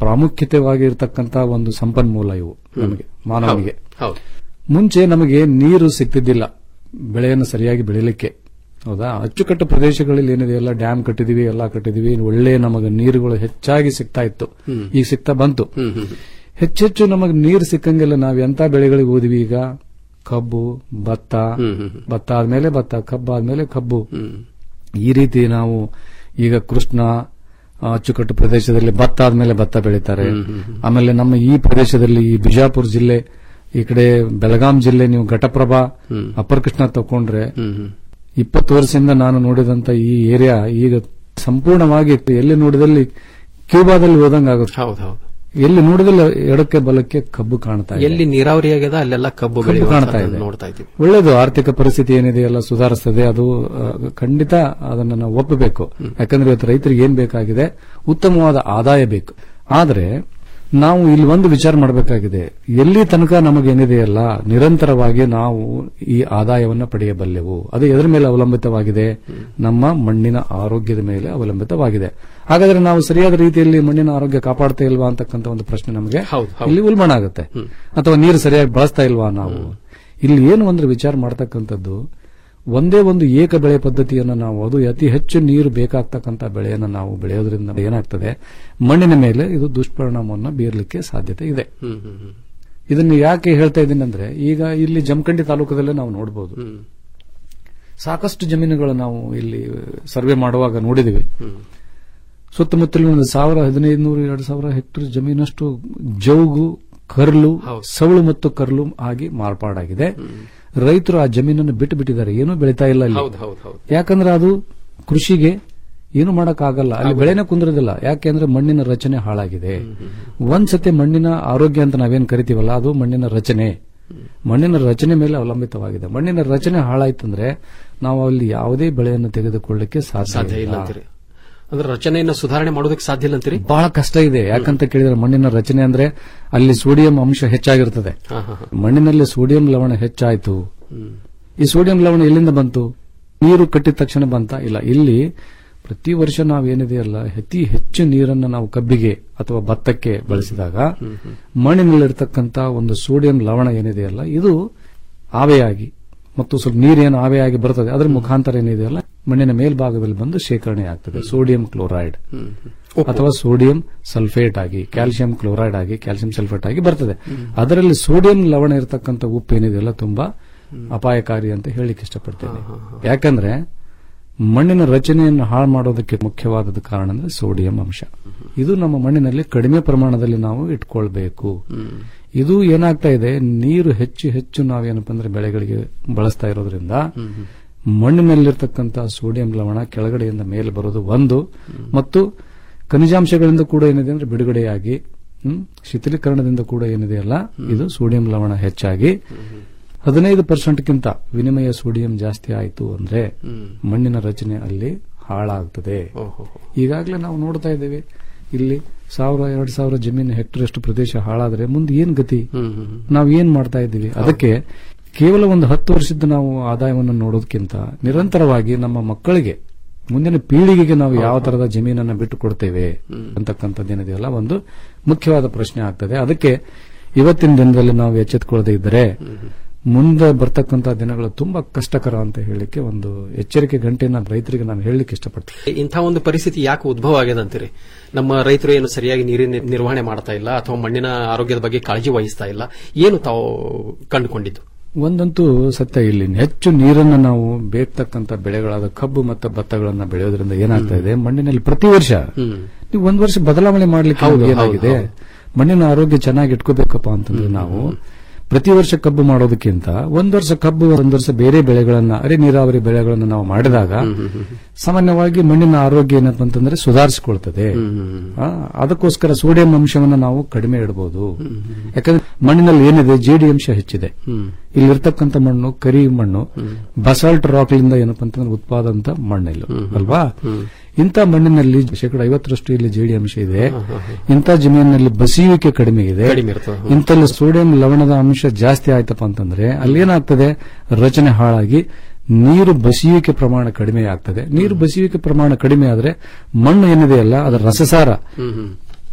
ಪ್ರಾಮುಖ್ಯತೆವಾಗಿರ್ತಕ್ಕಂತ ಒಂದು ಸಂಪನ್ಮೂಲ ಇವು ನಮಗೆ ಮಾನವನಿಗೆ ಹೌದು ಮುಂಚೆ ನಮಗೆ ನೀರು ಸಿಗ್ತಿದ್ದಿಲ್ಲ ಬೆಳೆಯನ್ನು ಸರಿಯಾಗಿ ಬೆಳಿಲಿಕ್ಕೆ ಹೌದಾ ಅಚ್ಚುಕಟ್ಟು ಪ್ರದೇಶಗಳಲ್ಲಿ ಏನಿದೆ ಎಲ್ಲ ಡ್ಯಾಮ್ ಕಟ್ಟಿದೀವಿ ಎಲ್ಲ ಕಟ್ಟಿದೀವಿ ಒಳ್ಳೆ ನಮಗೆ ನೀರುಗಳು ಹೆಚ್ಚಾಗಿ ಸಿಗ್ತಾ ಇತ್ತು ಹ್ಮ್. ಈಗ ಸಿಗ್ತಾ ಬಂತು ಹ್ಮ್ ಹ್ಮ್ ಹೆಚ್ಚೆಚ್ಚು ನಮಗೆ ನೀರು ಸಿಕ್ಕಂಗೆಲ್ಲ ನಾವು ಎಂತ ಬೆಳೆಗಳಿಗೆ ಹೋದ್ವಿ ಈಗ ಕಬ್ಬು ಭತ್ತ ಭತ್ತ ಆದ್ಮೇಲೆ ಭತ್ತ ಕಬ್ಬು ಆದ್ಮೇಲೆ ಕಬ್ಬು ಈ ರೀತಿ ನಾವು ಈಗ ಕೃಷ್ಣ ಆ, ಅಚ್ಚುಕಟ್ಟು ಪ್ರದೇಶದಲ್ಲಿ ಭತ್ತ ಆದ್ಮೇಲೆ ಭತ್ತ ಬೆಳೀತಾರೆ ಆಮೇಲೆ ನಮ್ಮ ಈ ಪ್ರದೇಶದಲ್ಲಿ ಈ ಬಿಜಾಪುರ ಜಿಲ್ಲೆ ಈ ಕಡೆ ಬೆಳಗಾಂ ಜಿಲ್ಲೆ ನೀವು ಘಟಪ್ರಭಾ ಅಪ್ಪರ್ ಕೃಷ್ಣ ತಕೊಂಡ್ರೆ ಇಪ್ಪತ್ತು ವರ್ಷದಿಂದ ನಾನು ನೋಡಿದಂತ ಈ ಏರಿಯಾ ಈಗ ಸಂಪೂರ್ಣವಾಗಿ ಎಲ್ಲಿ ನೋಡಿದಲ್ಲಿ ಕ್ಯೂಬಾದಲ್ಲಿ ಹೋದಂಗಾಗುತ್ತೆ ಹೌದು ಹೌದು ಎಲ್ಲಿ ನೋಡಿದಲ್ಲಿ ಎಡಕ್ಕೆ ಬಲಕ್ಕೆ ಕಬ್ಬು ಕಾಣ್ತಾ ಇದೆ ಎಲ್ಲಿ ನೀರಾವರಿ ಆಗ್ಯದ ಅಲ್ಲೆಲ್ಲ ಕಬ್ಬು ಕಬ್ಬು ಬೆಳೆಯುವಂಥದ್ದನ್ನ ಕಾಣ್ತಾ ಇದೆ ನೋಡ್ತಾ ಇದ್ದೀವಿ ಒಳ್ಳೇದು ಆರ್ಥಿಕ ಪರಿಸ್ಥಿತಿ ಏನಿದೆ ಎಲ್ಲ ಸುಧಾರಿಸ್ತದೆ ಅದು ಆ, ಖಂಡಿತ ಅದನ್ನ ನಾವು ಒಪ್ಪಬೇಕು ಯಾಕಂದ್ರೆ ಇವತ್ತು ರೈತರಿಗೆ ಏನ್ ಬೇಕಾಗಿದೆ ಉತ್ತಮವಾದ ಆದಾಯ ಬೇಕು ಆದ್ರೆ ನಾವು ಇಲ್ಲಿ ಒಂದು ವಿಚಾರ ಮಾಡಬೇಕಾಗಿದೆ ಎಲ್ಲಿ ತನಕ ನಮಗೇನಿದೆಯಲ್ಲ ನಿರಂತರವಾಗಿ ನಾವು ಈ ಆದಾಯವನ್ನ ಪಡೆಯಬಲ್ಲೆವು ಅದು ಎದರ ಮೇಲೆ ಅವಲಂಬಿತವಾಗಿದೆ ನಮ್ಮ ಮಣ್ಣಿನ ಆರೋಗ್ಯದ ಮೇಲೆ ಅವಲಂಬಿತವಾಗಿದೆ ಹಾಗಾದ್ರೆ ನಾವು ಸರಿಯಾದ ರೀತಿಯಲ್ಲಿ ಮಣ್ಣಿನ ಆರೋಗ್ಯ ಕಾಪಾಡ್ತಾ ಇಲ್ವಾ ಅಂತಕ್ಕಂಥ ಒಂದು ಪ್ರಶ್ನೆ ನಮಗೆ ಇಲ್ಲಿ ಉಲ್ಬಣ ಆಗುತ್ತೆ ಅಥವಾ ನೀರು ಸರಿಯಾಗಿ ಬಳಸ್ತಾ ಇಲ್ವಾ ನಾವು ಇಲ್ಲಿ ಏನು ಅಂದ್ರೆ ವಿಚಾರ ಮಾಡ್ತಕ್ಕಂಥದ್ದು ಒಂದೇ ಒಂದು ಏಕ ಬೆಳೆ ಪದ್ಧತಿಯನ್ನು ನಾವು ಅದು ಅತಿ ಹೆಚ್ಚು ನೀರು ಬೇಕಾಗ್ತಕ್ಕಂಥ ಬೆಳೆಯನ್ನು ನಾವು ಬೆಳೆಯೋದ್ರಿಂದ ಏನಾಗ್ತದೆ ಮಣ್ಣಿನ ಮೇಲೆ ಇದು ದುಷ್ಪರಿಣಾಮವನ್ನು ಬೀರಲಿಕ್ಕೆ ಸಾಧ್ಯತೆ ಇದೆ ಹ್ಮ್ ಹ್ಮ್ ಹ್ಮ್ ಇದನ್ನು ಯಾಕೆ ಹೇಳ್ತಾ ಇದ್ದೀನಿ ಅಂದ್ರೆ ಈಗ ಇಲ್ಲಿ ಜಮಖಂಡಿ ತಾಲೂಕದಲ್ಲೇ ನಾವು ನೋಡಬಹುದು ಸಾಕಷ್ಟು ಜಮೀನುಗಳು ನಾವು ಇಲ್ಲಿ ಸರ್ವೆ ಮಾಡುವಾಗ ನೋಡಿದಿವಿ ಸುತ್ತಮುತ್ತಲಿನ ಒಂದು ಸಾವಿರ ಹದಿನೈದು ನೂರು ಎರಡು ಸಾವಿರ ಹೆಕ್ಟೇರ್ ಜಮೀನಷ್ಟು ಜೌಗು ಕರ್ಲು ಸವಳು ಮತ್ತು ಕರ್ಲು ಆಗಿ ಮಾರ್ಪಾಡಾಗಿದೆ ರೈತರು ಆ ಜಮೀನನ್ನು ಬಿಟ್ಟು ಬಿಟ್ಟಿದ್ದಾರೆ ಏನೂ ಬೆಳೀತಾ ಇಲ್ಲ ಅಲ್ಲಿ ಹೌದು ಹೌದು ಹೌದು ಯಾಕಂದ್ರೆ ಅದು ಕೃಷಿಗೆ ಏನು ಮಾಡಕ್ಕಾಗಲ್ಲ ಅಲ್ಲಿ ಬೆಳೆನೇ ಕುಂದ್ರದಿಲ್ಲ ಯಾಕೆಂದ್ರೆ ಮಣ್ಣಿನ ರಚನೆ ಹಾಳಾಗಿದೆ ಒಂದ್ಸತಿ ಮಣ್ಣಿನ ಆರೋಗ್ಯ ಅಂತ ನಾವೇನ್ ಕರಿತೀವಲ್ಲ ಅದು ಮಣ್ಣಿನ ರಚನೆ ಮಣ್ಣಿನ ರಚನೆ ಮೇಲೆ ಅವಲಂಬಿತವಾಗಿದೆ ಮಣ್ಣಿನ ರಚನೆ ಹಾಳಾಯ್ತಂದ್ರೆ ನಾವು ಅಲ್ಲಿ ಯಾವುದೇ ಬೆಳೆಯನ್ನು ತೆಗೆದುಕೊಳ್ಳಿಕ್ಕೆ ಸಾಧ್ಯ ಸಾಧ್ಯ ಇಲ್ಲ ಇಲ್ಲ ಅಂತೀರಿ ಅಂದ್ರೆ ರಚನೆಯನ್ನ ಸುಧಾರಣೆ ಮಾಡೋದಕ್ಕೆ ಸಾಧ್ಯ ಇಲ್ಲ ಅಂತೀರಿ ಬಹಳ ಕಷ್ಟ ಇದೆ ಯಾಕಂತ ಕೇಳಿದ್ರೆ ಮಣ್ಣಿನ ರಚನೆ ಅಂದ್ರೆ ಅಲ್ಲಿ ಸೋಡಿಯಂ ಅಂಶ ಹೆಚ್ಚಾಗಿರ್ತದೆ ಹಾ, ಹಾ, ಹಾ. ಮಣ್ಣಿನಲ್ಲಿ ಸೋಡಿಯಂ ಲವಣ ಹೆಚ್ಚಾಯ್ತು ಈ ಸೋಡಿಯಂ ಲವಣ ಎಲ್ಲಿಂದ ಬಂತು ನೀರು ಕಟ್ಟಿದ ತಕ್ಷಣ ಬಂತ ಇಲ್ಲ ಇಲ್ಲಿ ಪ್ರತಿ ವರ್ಷ ನಾವೇನಿದೆಯಲ್ಲ ಅತಿ ಹೆಚ್ಚು ನೀರನ್ನು ನಾವು ಕಬ್ಬಿಗೆ ಅಥವಾ ಭತ್ತಕ್ಕೆ ಬಳಸಿದಾಗ ಮಣ್ಣಿನಲ್ಲಿರ್ತಕ್ಕಂಥ ಒಂದು ಸೋಡಿಯಂ ಲವಣ ಏನಿದೆಯಲ್ಲ ಇದು ಆವೆಯಾಗಿ ಮತ್ತು ಸ್ವಲ್ಪ ನೀರೇನು ಆವೆಯಾಗಿ ಬರ್ತದೆ ಅದರ ಮುಖಾಂತರ ಏನಿದೆಯಲ್ಲ ಮಣ್ಣಿನ ಮೇಲ್ಭಾಗದಲ್ಲಿ ಬಂದು ಶೇಖರಣೆ ಆಗ್ತದೆ ಸೋಡಿಯಂ ಕ್ಲೋರೈಡ್ ಅಥವಾ ಸೋಡಿಯಂ ಸಲ್ಫೇಟ್ ಆಗಿ ಕ್ಯಾಲ್ಸಿಯಂ ಕ್ಲೋರೈಡ್ ಆಗಿ ಕ್ಯಾಲ್ಸಿಯಂ ಸಲ್ಫೇಟ್ ಆಗಿ ಬರ್ತದೆ ಅದರಲ್ಲಿ ಸೋಡಿಯಂ ಲವಣ ಇರತಕ್ಕಂಥ ಉಪ್ಪು ಏನಿದೆಯಲ್ಲ ತುಂಬಾ ಅಪಾಯಕಾರಿ ಅಂತ ಹೇಳಿಕ್ಕೆ ಇಷ್ಟಪಡ್ತೇನೆ ಯಾಕಂದ್ರೆ ಮಣ್ಣಿನ ರಚನೆಯನ್ನು ಹಾಳು ಮಾಡೋದಕ್ಕೆ ಮುಖ್ಯವಾದ ಕಾರಣ ಅಂದ್ರೆ ಸೋಡಿಯಂ ಅಂಶ ಇದು ನಮ್ಮ ಮಣ್ಣಿನಲ್ಲಿ ಕಡಿಮೆ ಪ್ರಮಾಣದಲ್ಲಿ ನಾವು ಇಟ್ಕೊಳ್ಬೇಕು ಇದು ಏನಾಗ್ತಾ ಇದೆ ನೀರು ಹೆಚ್ಚು ಹೆಚ್ಚು ನಾವೇನಪ್ಪ ಅಂದ್ರೆ ಬೆಳೆಗಳಿಗೆ ಬಳಸ್ತಾ ಇರೋದ್ರಿಂದ ಮಣ್ಣಿನಲ್ಲಿರ್ತಕ್ಕಂಥ ಸೋಡಿಯಂ ಲವಣ ಕೆಳಗಡೆಯಿಂದ ಮೇಲೆ ಬರೋದು ಒಂದು ಮತ್ತು ಖನಿಜಾಂಶಗಳಿಂದ ಕೂಡ ಏನಿದೆ ಅಂದ್ರೆ ಬಿಡುಗಡೆಯಾಗಿ ಹ್ಮ್, ಶಿಥಿಲೀಕರಣದಿಂದ ಕೂಡ ಏನಿದೆಯಲ್ಲ ಇದು ಸೋಡಿಯಂ ಲವಣ ಹೆಚ್ಚಾಗಿ ಹದಿನೈದು ಪರ್ಸೆಂಟ್ಗಿಂತ ವಿನಿಮಯ ಸೋಡಿಯಂ ಜಾಸ್ತಿ ಆಯಿತು ಅಂದ್ರೆ ಮಣ್ಣಿನ ರಚನೆ ಅಲ್ಲಿ ಹಾಳಾಗ್ತದೆ ಈಗಾಗಲೇ ನಾವು ನೋಡ್ತಾ ಇದ್ದೇವೆ ಇಲ್ಲಿ ಸಾವಿರ ಎರಡು ಸಾವಿರ ಜಮೀನು ಹೆಕ್ಟರ್ ಅಷ್ಟು ಪ್ರದೇಶ ಹಾಳಾದ್ರೆ ಮುಂದೆ ಏನ್ ಗತಿ ನಾವು ಏನ್ ಮಾಡ್ತಾ ಇದ್ದೀವಿ ಅದಕ್ಕೆ ಕೇವಲ ಒಂದು ಹತ್ತು ವರ್ಷದ ನಾವು ಆದಾಯವನ್ನು ನೋಡೋದಕ್ಕಿಂತ ನಿರಂತರವಾಗಿ ನಮ್ಮ ಮಕ್ಕಳಿಗೆ ಮುಂದಿನ ಪೀಳಿಗೆಗೆ ನಾವು ಯಾವ ತರದ ಜಮೀನನ್ನ ಬಿಟ್ಟು ಕೊಡ್ತೇವೆ ಅಂತಕ್ಕಂಥದ್ದೇನಿದೆಯಲ್ಲ ಒಂದು ಮುಖ್ಯವಾದ ಪ್ರಶ್ನೆ ಆಗ್ತದೆ ಅದಕ್ಕೆ ಇವತ್ತಿನ ದಿನದಲ್ಲಿ ನಾವು ಎಚ್ಚೆತ್ತುಕೊಳ್ಳದೆ ಇದ್ದರೆ ಮುಂದೆ ಬರ್ತಕ್ಕಂಥ ದಿನಗಳು ತುಂಬಾ ಕಷ್ಟಕರ ಅಂತ ಹೇಳಲಿಕ್ಕೆ ಒಂದು ಎಚ್ಚರಿಕೆ ಗಂಟೆನ ರೈತರಿಗೆ ನಾನು ಹೇಳಲಿಕ್ಕೆ ಇಷ್ಟಪಡ್ತೀನಿ ಇಂಥ ಒಂದು ಪರಿಸ್ಥಿತಿ ಯಾಕೆ ಉದ್ಭವ ಆಗ್ಯದ ಅಂತೀರಿ ನಮ್ಮ ರೈತರು ಏನು ಸರಿಯಾಗಿ ನೀರಿನ ನಿರ್ವಹಣೆ ಮಾಡ್ತಾ ಇಲ್ಲ ಅಥವಾ ಮಣ್ಣಿನ ಆರೋಗ್ಯದ ಬಗ್ಗೆ ಕಾಳಜಿ ವಹಿಸ್ತಾ ಇಲ್ಲ ಏನು ತಾವು ಕಂಡುಕೊಂಡಿದ್ದು ಒಂದಂತೂ ಸತ್ಯ ಇಲ್ಲಿ ಹೆಚ್ಚು ನೀರನ್ನು ನಾವು ಬೇಕ್ತಕ್ಕಂಥ ಬೆಳೆಗಳಾದ ಕಬ್ಬು ಮತ್ತು ಭತ್ತಗಳನ್ನ ಬೆಳೆಯೋದ್ರಿಂದ ಏನಾಗ್ತಾ ಇದೆ ಮಣ್ಣಿನಲ್ಲಿ ಪ್ರತಿ ವರ್ಷ ನೀವು ಒಂದ್ ವರ್ಷ ಬದಲಾವಣೆ ಮಾಡ್ಲಿಕ್ಕೆ ಹೌದು, ನಮ್ಗೆ ಏನಾಗಿದೆ ಹೌದು, ಮಣ್ಣಿನ ಆರೋಗ್ಯ ಚೆನ್ನಾಗಿ ಇಟ್ಕೋಬೇಕಪ್ಪ ಅಂತಂದ್ರೆ ನಾವು ಪ್ರತಿ ವರ್ಷ ಕಬ್ಬು ಮಾಡೋದಕ್ಕಿಂತ ಒಂದ್ ವರ್ಷ ಕಬ್ಬು ಒಂದ್ ವರ್ಷ ಬೇರೆ ಬೆಳೆಗಳನ್ನ ಅರೆ ನೀರಾವರಿ ಬೆಳೆಗಳನ್ನ ನಾವು ಮಾಡಿದಾಗ ಸಾಮಾನ್ಯವಾಗಿ ಮಣ್ಣಿನ ಆರೋಗ್ಯ ಏನಪ್ಪ ಅಂತಂದ್ರೆ ಸುಧಾರಿಸಿಕೊಳ್ತದೆ ಆ, ಅದಕ್ಕೋಸ್ಕರ ಸೋಡಿಯಂ ಅಂಶವನ್ನು ನಾವು ಕಡಿಮೆ ಇಡಬಹುದು ಯಾಕಂದ್ರೆ ಮಣ್ಣಿನಲ್ಲಿ ಏನಿದೆ ಜೇಡಿ ಅಂಶ ಹೆಚ್ಚಿದೆ ಇಲ್ಲಿರ್ತಕ್ಕಂಥ ಮಣ್ಣು ಕರಿ ಮಣ್ಣು ಬಸಾಲ್ಟ್ ರಾಕ್ಲಿಂದ ಏನಪ್ಪ ಅಂತಂದ್ರೆ ಉತ್ಪಾದಂತ ಮಣ್ಣಿಲ್ಲ ಅಲ್ವಾ ಇಂಥ ಮಣ್ಣಿನಲ್ಲಿ ಶೇಕಡ ಐವತ್ತರಷ್ಟು ಇಲ್ಲಿ ಜೇಡಿ ಅಂಶ ಇದೆ ಇಂಥ ಜಮೀನಿನಲ್ಲಿ ಬಸಿಯುವಿಕೆ ಕಡಿಮೆ ಇದೆ ಕಡಿಮೆ ಇರ್ತದೆ. ಇಂಥಲ್ಲಿ ಸೋಡಿಯಂ ಲವಣದ ಅಂಶ ಜಾಸ್ತಿ ಆಯ್ತಪ್ಪ ಅಂತಂದ್ರೆ ಅಲ್ಲಿ ಏನಾಗ್ತದೆ ರಚನೆ ಹಾಳಾಗಿ ನೀರು ಬಸಿಯುವಿಕೆ ಪ್ರಮಾಣ ಕಡಿಮೆ ಆಗ್ತದೆ ನೀರು ಬಸಿಯುವಿಕೆ ಪ್ರಮಾಣ ಕಡಿಮೆ ಆದ್ರೆ ಮಣ್ಣು ಏನಿದೆಯಲ್ಲ ಅದರ ರಸಸಾರ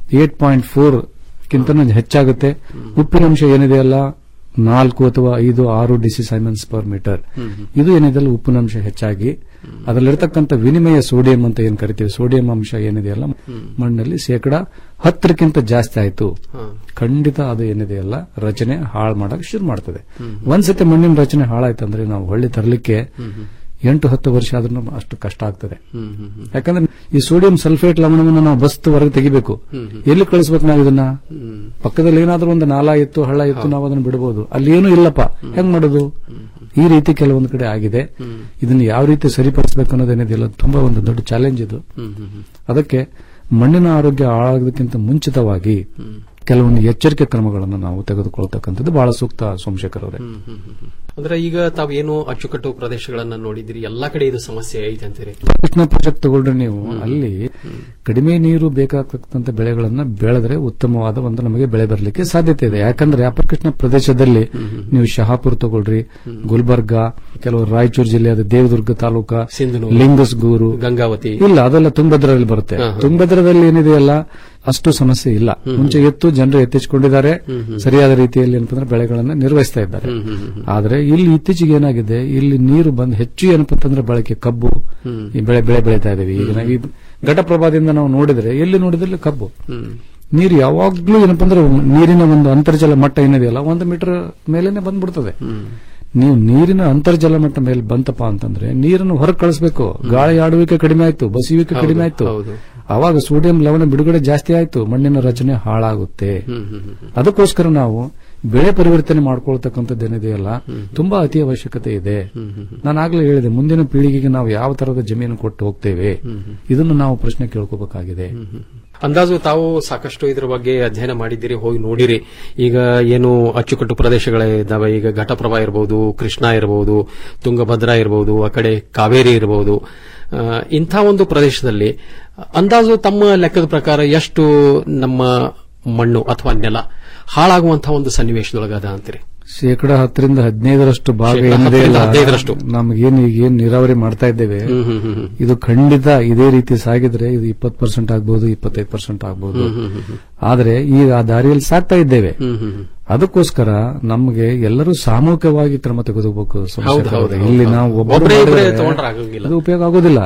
ಏಟ್ ಪಾಯಿಂಟ್ ಫೋರ್ ಕಿಂತ ಹೆಚ್ಚಾಗುತ್ತೆ ಉಪ್ಪಿನಂಶ ಏನಿದೆಯಲ್ಲ ನಾಲ್ಕು ಅಥವಾ ಐದು ಆರು ಡಿಸಿಸೈಮನ್ಸ್ ಪರ್ ಮೀಟರ್ ಇದು ಏನಿದೆಯಲ್ಲ ಉಪ್ಪಿನಂಶ ಹೆಚ್ಚಾಗಿ ಅದರಲ್ಲಿರ್ತಕ್ಕಂಥ ವಿನಿಮಯ ಸೋಡಿಯಂ ಅಂತ ಏನ್ ಕರಿತೀವಿ ಸೋಡಿಯಂ ಅಂಶ ಏನಿದೆಯಲ್ಲ ಮಣ್ಣಲ್ಲಿ ಶೇಕಡ ಹತ್ತರಕ್ಕಿಂತ ಜಾಸ್ತಿ ಆಯ್ತು ಖಂಡಿತ ಅದು ಏನಿದೆಯಲ್ಲ ರಚನೆ ಹಾಳು ಮಾಡಕ್ ಶುರು ಮಾಡ್ತದೆ ಒಂದ್ಸತಿ ಮಣ್ಣಿನ ರಚನೆ ಹಾಳಾಯ್ತಂದ್ರೆ ನಾವು ಹೊಳ್ಳಿ ತರಲಿಕ್ಕೆ ಎಂಟು ಹತ್ತು ವರ್ಷ ಆದ್ರೂ ಅಷ್ಟು ಕಷ್ಟ ಆಗ್ತದೆ ಯಾಕಂದ್ರೆ ಈ ಸೋಡಿಯಂ ಸಲ್ಫೇಟ್ ಲವಣವನ್ನು ನಾವು ಬಸ್ತು ಹೊರಗೆ ತೆಗಿಬೇಕು ಎಲ್ಲಿ ಕಳಿಸ್ಬೇಕು ನಾವು ಇದನ್ನ ಪಕ್ಕದಲ್ಲಿ ಏನಾದ್ರೂ ಒಂದು ನಾಲ ಇತ್ತು ಹಳ್ಳ ಇತ್ತು ನಾವು ಅದನ್ನ ಬಿಡಬಹುದು ಅಲ್ಲಿ ಏನೂ ಇಲ್ಲಪ್ಪ ಹೆಂಗ್ ಮಾಡೋದು ಈ ರೀತಿ ಕೆಲವೊಂದು ಕಡೆ ಆಗಿದೆ ಇದನ್ನ ಯಾವ ರೀತಿ ಸರಿಪಡಿಸಬೇಕು ಅನ್ನೋದೇನಿದೆಯಲ್ಲ ತುಂಬಾ ಒಂದು ದೊಡ್ಡ ಚಾಲೆಂಜ್ ಇದು ಅದಕ್ಕೆ ಮಣ್ಣಿನ ಆರೋಗ್ಯ ಹಾಳಾಗೋದಕ್ಕಿಂತ ಮುಂಚಿತವಾಗಿ ಕೆಲವೊಂದು ಎಚ್ಚರಿಕೆ ಕ್ರಮಗಳನ್ನು ನಾವು ತೆಗೆದುಕೊಳ್ತಕ್ಕಂಥದ್ದು ಬಹಳ ಸೂಕ್ತ ಸೋಮಶೇಖರ್ ಅಂದ್ರೆ ಈಗ ತಾವೇನು ಅಚ್ಚುಕಟ್ಟು ಪ್ರದೇಶಗಳನ್ನ ನೋಡಿದ್ರಿ ಎಲ್ಲಾ ಕಡೆ ಇದು ಸಮಸ್ಯೆ ಐತೆ ಅಂತೀರಿ ಕೃಷ್ಣ ಪ್ರಾಜೆಕ್ಟ್ ತಗೊಂಡ್ರೆ ನೀವು ಅಲ್ಲಿ ಕಡಿಮೆ ನೀರು ಬೇಕಾಗತಕ್ಕಂಥ ಬೆಳೆಗಳನ್ನ ಬೆಳೆದ್ರೆ ಉತ್ತಮವಾದ ಒಂದು ನಮಗೆ ಬೆಳೆ ಬರಲಿಕ್ಕೆ ಸಾಧ್ಯತೆ ಇದೆ ಯಾಕಂದ್ರೆ ಅಪಕೃಷ್ಣ ಪ್ರದೇಶದಲ್ಲಿ ನೀವು ಶಹಾಪುರ್ ತಗೊಳ್ರಿ ಗುಲ್ಬರ್ಗ ಕೆಲವು ರಾಯಚೂರು ಜಿಲ್ಲೆಯಾದ ದೇವದುರ್ಗ ತಾಲೂಕ ಸಿಂಧನೂರು, ಲಿಂಗಸ್ಗೂರು ಗಂಗಾವತಿ ಇಲ್ಲ ಅದೆಲ್ಲ ತುಂಗಭದ್ರಲ್ಲಿ ಬರುತ್ತೆ ತುಂಗಭದ್ರದಲ್ಲಿ ಏನಿದೆಯಲ್ಲ ಅಷ್ಟು ಸಮಸ್ಯೆ ಇಲ್ಲ ಮುಂಚೆ ಎತ್ತು ಜನರು ಎತ್ತಿಸಿಕೊಂಡಿದ್ದಾರೆ ಸರಿಯಾದ ರೀತಿಯಲ್ಲಿ ಏನಪ್ಪ ಅಂದ್ರೆ ಬೆಳೆಗಳನ್ನ ನಿರ್ವಹಿಸ್ತಾ ಇದ್ದಾರೆ ಆದ್ರೆ ಇಲ್ಲಿ ಇತ್ತೀಚೆಗೆ ಏನಾಗಿದೆ ಇಲ್ಲಿ ನೀರು ಬಂದು ಹೆಚ್ಚು ಏನಪ್ಪ ಅಂತಂದ್ರೆ ಬಳಕೆ ಕಬ್ಬು ಈ ಬೆಳೆ ಬೆಳೆ ಬೆಳೀತಾ ಇದೀವಿ ಈಗ ನಾವು ಈ ಘಟಪ್ರಭಾದಿಂದ ನಾವು ನೋಡಿದ್ರೆ ಎಲ್ಲಿ ನೋಡಿದ್ರೆ ಕಬ್ಬು ನೀರು ಯಾವಾಗ್ಲೂ ಏನಪ್ಪ ಅಂದ್ರೆ ನೀರಿನ ಒಂದು ಅಂತರ್ಜಲ ಮಟ್ಟ ಏನಿದೆಯಲ್ಲ ಒಂದು ಮೀಟರ್ ಮೇಲೇನೆ ಬಂದ್ಬಿಡ್ತದೆ ನೀವು ನೀರಿನ ಅಂತರ್ಜಲ ಮಟ್ಟ ಮೇಲೆ ಬಂತಪ್ಪ ಅಂತಂದ್ರೆ ನೀರನ್ನು ಹೊರಗೆ ಕಳಿಸ್ಬೇಕು ಗಾಳಿ ಆಡುವಿಕೆ ಕಡಿಮೆ ಆಯ್ತು ಬಸಿಯುವಿಕೆ ಕಡಿಮೆ ಆಯ್ತು ಅವಾಗ ಸೋಡಿಯಂ ಲವಣ ಬಿಡುಗಡೆ ಜಾಸ್ತಿ ಆಯ್ತು ಮಣ್ಣಿನ ರಚನೆ ಹಾಳಾಗುತ್ತೆ ಅದಕ್ಕೋಸ್ಕರ ನಾವು ಬೆಳೆ ಪರಿವರ್ತನೆ ಮಾಡ್ಕೊಳ್ತಕ್ಕಂಥದ್ದು ಏನಿದೆಯಲ್ಲ ತುಂಬಾ ಅತಿ ಅವಶ್ಯಕತೆ ಇದೆ ನಾನು ಆಗ್ಲೇ ಹೇಳಿದೆ ಮುಂದಿನ ಪೀಳಿಗೆಗೆ ನಾವು ಯಾವ ತರದ ಜಮೀನು ಕೊಟ್ಟು ಹೋಗ್ತೇವೆ ಇದನ್ನು ನಾವು ಪ್ರಶ್ನೆ ಕೇಳ್ಕೋಬೇಕಾಗಿದೆ ಅಂದಾಜು ತಾವು ಸಾಕಷ್ಟು ಇದ್ರ ಬಗ್ಗೆ ಅಧ್ಯಯನ ಮಾಡಿದ್ದೀರಿ ಹೋಗಿ ನೋಡಿರಿ ಈಗ ಏನು ಅಚ್ಚುಕಟ್ಟು ಪ್ರದೇಶಗಳಿದ್ದಾವೆ ಈಗ ಘಟಪ್ರಭಾ ಇರಬಹುದು ಕೃಷ್ಣ ಇರಬಹುದು ತುಂಗಭದ್ರಾ ಇರಬಹುದು ಆ ಕಡೆ ಕಾವೇರಿ ಇರಬಹುದು ಆ, ಇಂಥ ಒಂದು ಪ್ರದೇಶದಲ್ಲಿ ಅಂದಾಜು ತಮ್ಮ ಲೆಕ್ಕದ ಪ್ರಕಾರ ಎಷ್ಟು ನಮ್ಮ ಮಣ್ಣು ಅಥವಾ ನೆಲ ಹಾಳಾಗುವಂತಹ ಒಂದು ಸನ್ನಿವೇಶದೊಳಗದ ಅಂತೀರಿ ಶೇಕಡ ಹತ್ತರಿಂದ ಹದಿನೈದರಷ್ಟು ಭಾಗ ಶೇಕಡ ಏನಿದೆ ಹತ್ತರಿಂದ ಹದಿನೈದರಷ್ಟು. ನಮಗೇನು ಈಗ ಏನ್ ನೀರಾವರಿ ಮಾಡ್ತಾ ಇದ್ದೇವೆ ಹ್ಮ್, ಹ್ಮ್, ಹ್ಮ್, ಹ್ಮ್. ಇದು ಖಂಡಿತ ಇದೇ ರೀತಿ ಸಾಗಿದ್ರೆ ಇದು ಇಪ್ಪತ್ತು ಪರ್ಸೆಂಟ್ ಆಗ್ಬಹುದು ಇಪ್ಪತ್ತೈದು ಪರ್ಸೆಂಟ್ ಆಗ್ಬಹುದು ಹ್ಮ್, ಹ್ಮ್, ಹ್ಮ್, ಹ್ಮ್. ಆದ್ರೆ ಈಗ ಆ ದಾರಿಯಲ್ಲಿ ಸಾಕ್ತಾ ಇದ್ದೇವೆ ಹ್ಮ್, ಹ್ಮ್, ಹ್ಮ್. ಅದಕ್ಕೋಸ್ಕರ ನಮಗೆ ಎಲ್ಲರೂ ಸಾಮೂಹಿಕವಾಗಿ ಕ್ರಮ ತೆಗೆದುಕೋಬೇಕು ಸಂಸ್ಥೆ ಹೌದು, ಹೌದು, ಕಡೆಯಿಂದ. ಇಲ್ಲಿ ಹೌದು. ನಾವು ಒಬ್ಬರು ಒಬ್ರೇ ಇಬ್ರೇ ಮಾಡಿದ್ರೆ ತಗೊಂಡ್ರೆ ಆಗೋಂಗಿಲ್ಲ. ಅದು ಉಪಯೋಗ ಆಗೋದಿಲ್ಲ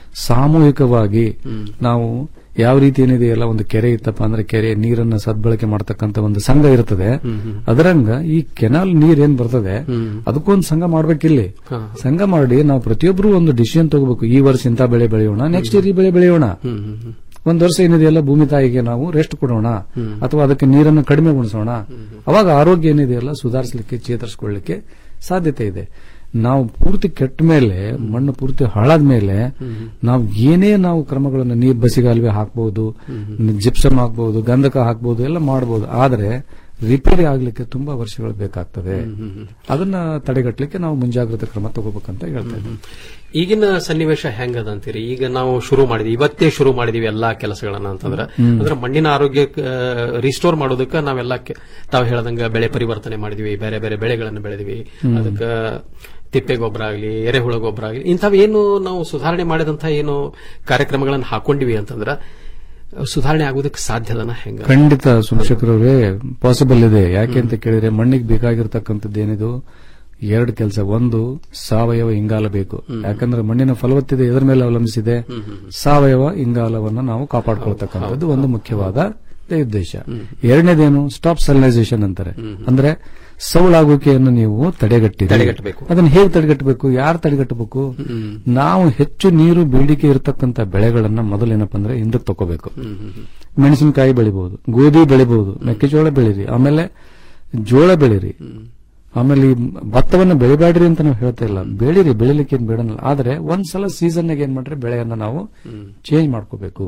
ಸಾಮೂಹಿಕವಾಗಿ ನಾವು ಯಾವ ರೀತಿ ಏನಿದೆಯಲ್ಲ ಒಂದು ಕೆರೆ ಇತ್ತಪ್ಪ ಅಂದ್ರೆ ಕೆರೆ ನೀರನ್ನ ಸದ್ಬಳಕೆ ಮಾಡತಕ್ಕಂತ ಒಂದು ಸಂಘ ಇರ್ತದೆ ಅದರಂಗ ಈ ಕೆನಾಲ್ ನೀರ್ ಏನ್ ಬರ್ತದೆ ಅದಕ್ಕೊಂದು ಸಂಘ ಮಾಡ್ಬೇಕಿಲ್ಲಿ ಸಂಘ ಮಾಡಿ ನಾವು ಪ್ರತಿಯೊಬ್ಬರು ಒಂದು ಡಿಸಿಷನ್ ತಗೋಬೇಕು ಈ ವರ್ಷ ಇಂಥ ಬೆಳೆ ಬೆಳೆಯೋಣ ನೆಕ್ಸ್ಟ್ ಇಯರ್ ಈ ಬೆಳೆ ಬೆಳೆಯೋಣ ಒಂದ್ ವರ್ಷ ಏನಿದೆಯಲ್ಲ ಭೂಮಿ ತಾಯಿಗೆ ನಾವು ರೆಸ್ಟ್ ಕೊಡೋಣ ಅಥವಾ ಅದಕ್ಕೆ ನೀರನ್ನು ಕಡಿಮೆ ಉಣಿಸೋಣ ಅವಾಗ ಆರೋಗ್ಯ ಏನಿದೆಯಲ್ಲ ಸುಧಾರಿಸಲಿಕ್ಕೆ ಚೇತರಿಸಿಕೊಳ್ಳಲಿಕ್ಕೆ ಸಾಧ್ಯತೆ ಇದೆ ನಾವು ಪೂರ್ತಿ ಕೆಟ್ಟ ಮೇಲೆ ಮಣ್ಣು ಪೂರ್ತಿ ಹಾಳಾದ ಮೇಲೆ ನಾವು ಏನೇ ನಾವು ಕ್ರಮಗಳನ್ನು ನೀರ್ ಬಸಿಗಾಲುವೆ ಹಾಕ್ಬಹುದು ಜಿಪ್ಸಮ್ ಹಾಕ್ಬಹುದು ಗಂಧಕ ಹಾಕ್ಬಹುದು ಎಲ್ಲ ಮಾಡಬಹುದು ಆದ್ರೆ ರಿಪೇರಿ ಆಗ್ಲಿಕ್ಕೆ ತುಂಬಾ ವರ್ಷಗಳು ಬೇಕಾಗ್ತದೆ ಅದನ್ನ ತಡೆಗಟ್ಟಲಿಕ್ಕೆ ನಾವು ಮುಂಜಾಗ್ರತಾ ಕ್ರಮ ತಗೋಬೇಕಂತ ಹೇಳ್ತಾ ಇದ್ದೀನಿ ಈಗಿನ ಸನ್ನಿವೇಶ ಹೆಂಗದ ಅಂತೀರಿ ಈಗ ನಾವು ಶುರು ಮಾಡಿದ್ವಿ ಇವತ್ತೇ ಶುರು ಮಾಡಿದೀವಿ ಎಲ್ಲಾ ಕೆಲಸಗಳನ್ನ ಅಂತಂದ್ರೆ ಹ್ಮ್. ಅಂದ್ರೆ ಮಣ್ಣಿನ ಆರೋಗ್ಯ ರಿಸ್ಟೋರ್ ಮಾಡೋದಕ್ಕೆ ನಾವೆಲ್ಲ ಕೆ- ತಾವು ಹೇಳದಂಗ ಬೆಳೆ ಪರಿವರ್ತನೆ ಮಾಡಿದ್ವಿ ಬೇರೆ ಬೇರೆ ಬೆಳೆಗಳನ್ನು ಬೆಳೆದಿವಿ ಹ್ಮ್. ಅದಕ್ಕೆ ತಿಪ್ಪೆ ಗೊಬ್ಬರ ಆಗಲಿ ಎರೆಹುಳ ಗೊಬ್ಬರ ಆಗಲಿ ಇಂಥವು ಏನು ನಾವು ಸುಧಾರಣೆ ಮಾಡಿದಂತ ಏನು ಕಾರ್ಯಕ್ರಮಗಳನ್ನು ಹಾಕೊಂಡಿವಿ ಅಂತಂದ್ರೆ ಸುಧಾರಣೆ ಆಗೋದಕ್ಕೆ ಸಾಧ್ಯದನ ಹೆಂಗ ಖಂಡಿತ ಸೋಮಶೇಖರವ್ರೆ ಪಾಸಿಬಲ್ ಇದೆ ಯಾಕೆ ಅಂತ ಕೇಳಿದ್ರೆ ಮಣ್ಣಿಗೆ ಬೇಕಾಗಿರ್ತಕ್ಕಂಥದ್ದು ಏನಿದು ಎರಡು ಕೆಲಸ ಒಂದು ಸಾವಯವ ಇಂಗಾಲ ಬೇಕು ಯಾಕಂದ್ರೆ ಮಣ್ಣಿನ ಫಲವತ್ತತೆ ಎದರ ಮೇಲೆ ಅವಲಂಬಿಸಿದೆ ಸಾವಯವ ಇಂಗಾಲವನ್ನ ನಾವು ಕಾಪಾಡ್ಕೊಳ್ತಕ್ಕಂಥದ್ದು ಒಂದು ಮುಖ್ಯವಾದ ಉದ್ದೇಶ ಎರಡನೇದೇನು ಸ್ಟಾಪ್ ಸಲನೈಸೇಷನ್ ಅಂತಾರೆ ಅಂದ್ರೆ ಸೌಳಾಗುವಿಕೆಯನ್ನು ನೀವು ತಡೆಗಟ್ಟಿ ತಡೆಗಟ್ಟಬೇಕು. ಅದನ್ನ ಹೇಗೆ ತಡೆಗಟ್ಟಬೇಕು ಯಾರು ತಡೆಗಟ್ಟಬೇಕು ನಾವು ಹೆಚ್ಚು ನೀರು ಬೇಡಿಕೆ ಇರತಕ್ಕಂತ ಬೆಳೆಗಳನ್ನ ಮೊದಲೇನಪ್ಪ ಅಂದ್ರೆ ಹಿಂದಕ್ಕೆ ತಗೋಬೇಕು ಮೆಣಸಿನಕಾಯಿ ಬೆಳಿಬಹುದು ಗೋಧಿ ಬೆಳಿಬಹುದು ಮೆಕ್ಕೆಜೋಳ ಬೆಳೀರಿ ಆಮೇಲೆ ಜೋಳ ಬೆಳೀರಿ ಆಮೇಲೆ ಈ ಭತ್ತವನ್ನ ಬೆಳಿಬೇಡ್ರಿ ಅಂತ ನಾವು ಹೇಳ್ತಾ ಇಲ್ಲ ಬೆಳೀರಿ ಬೆಳಿಲಿಕ್ಕೆ ಏನ್ ಬೇಡನಲ್ಲ ಆದ್ರೆ ಒಂದ್ಸಲ ಸೀಸನ್ ಏನ್ ಮಾಡ್ರೆ ಬೆಳೆಯನ್ನ ನಾವು ಚೇಂಜ್ ಮಾಡ್ಕೋಬೇಕು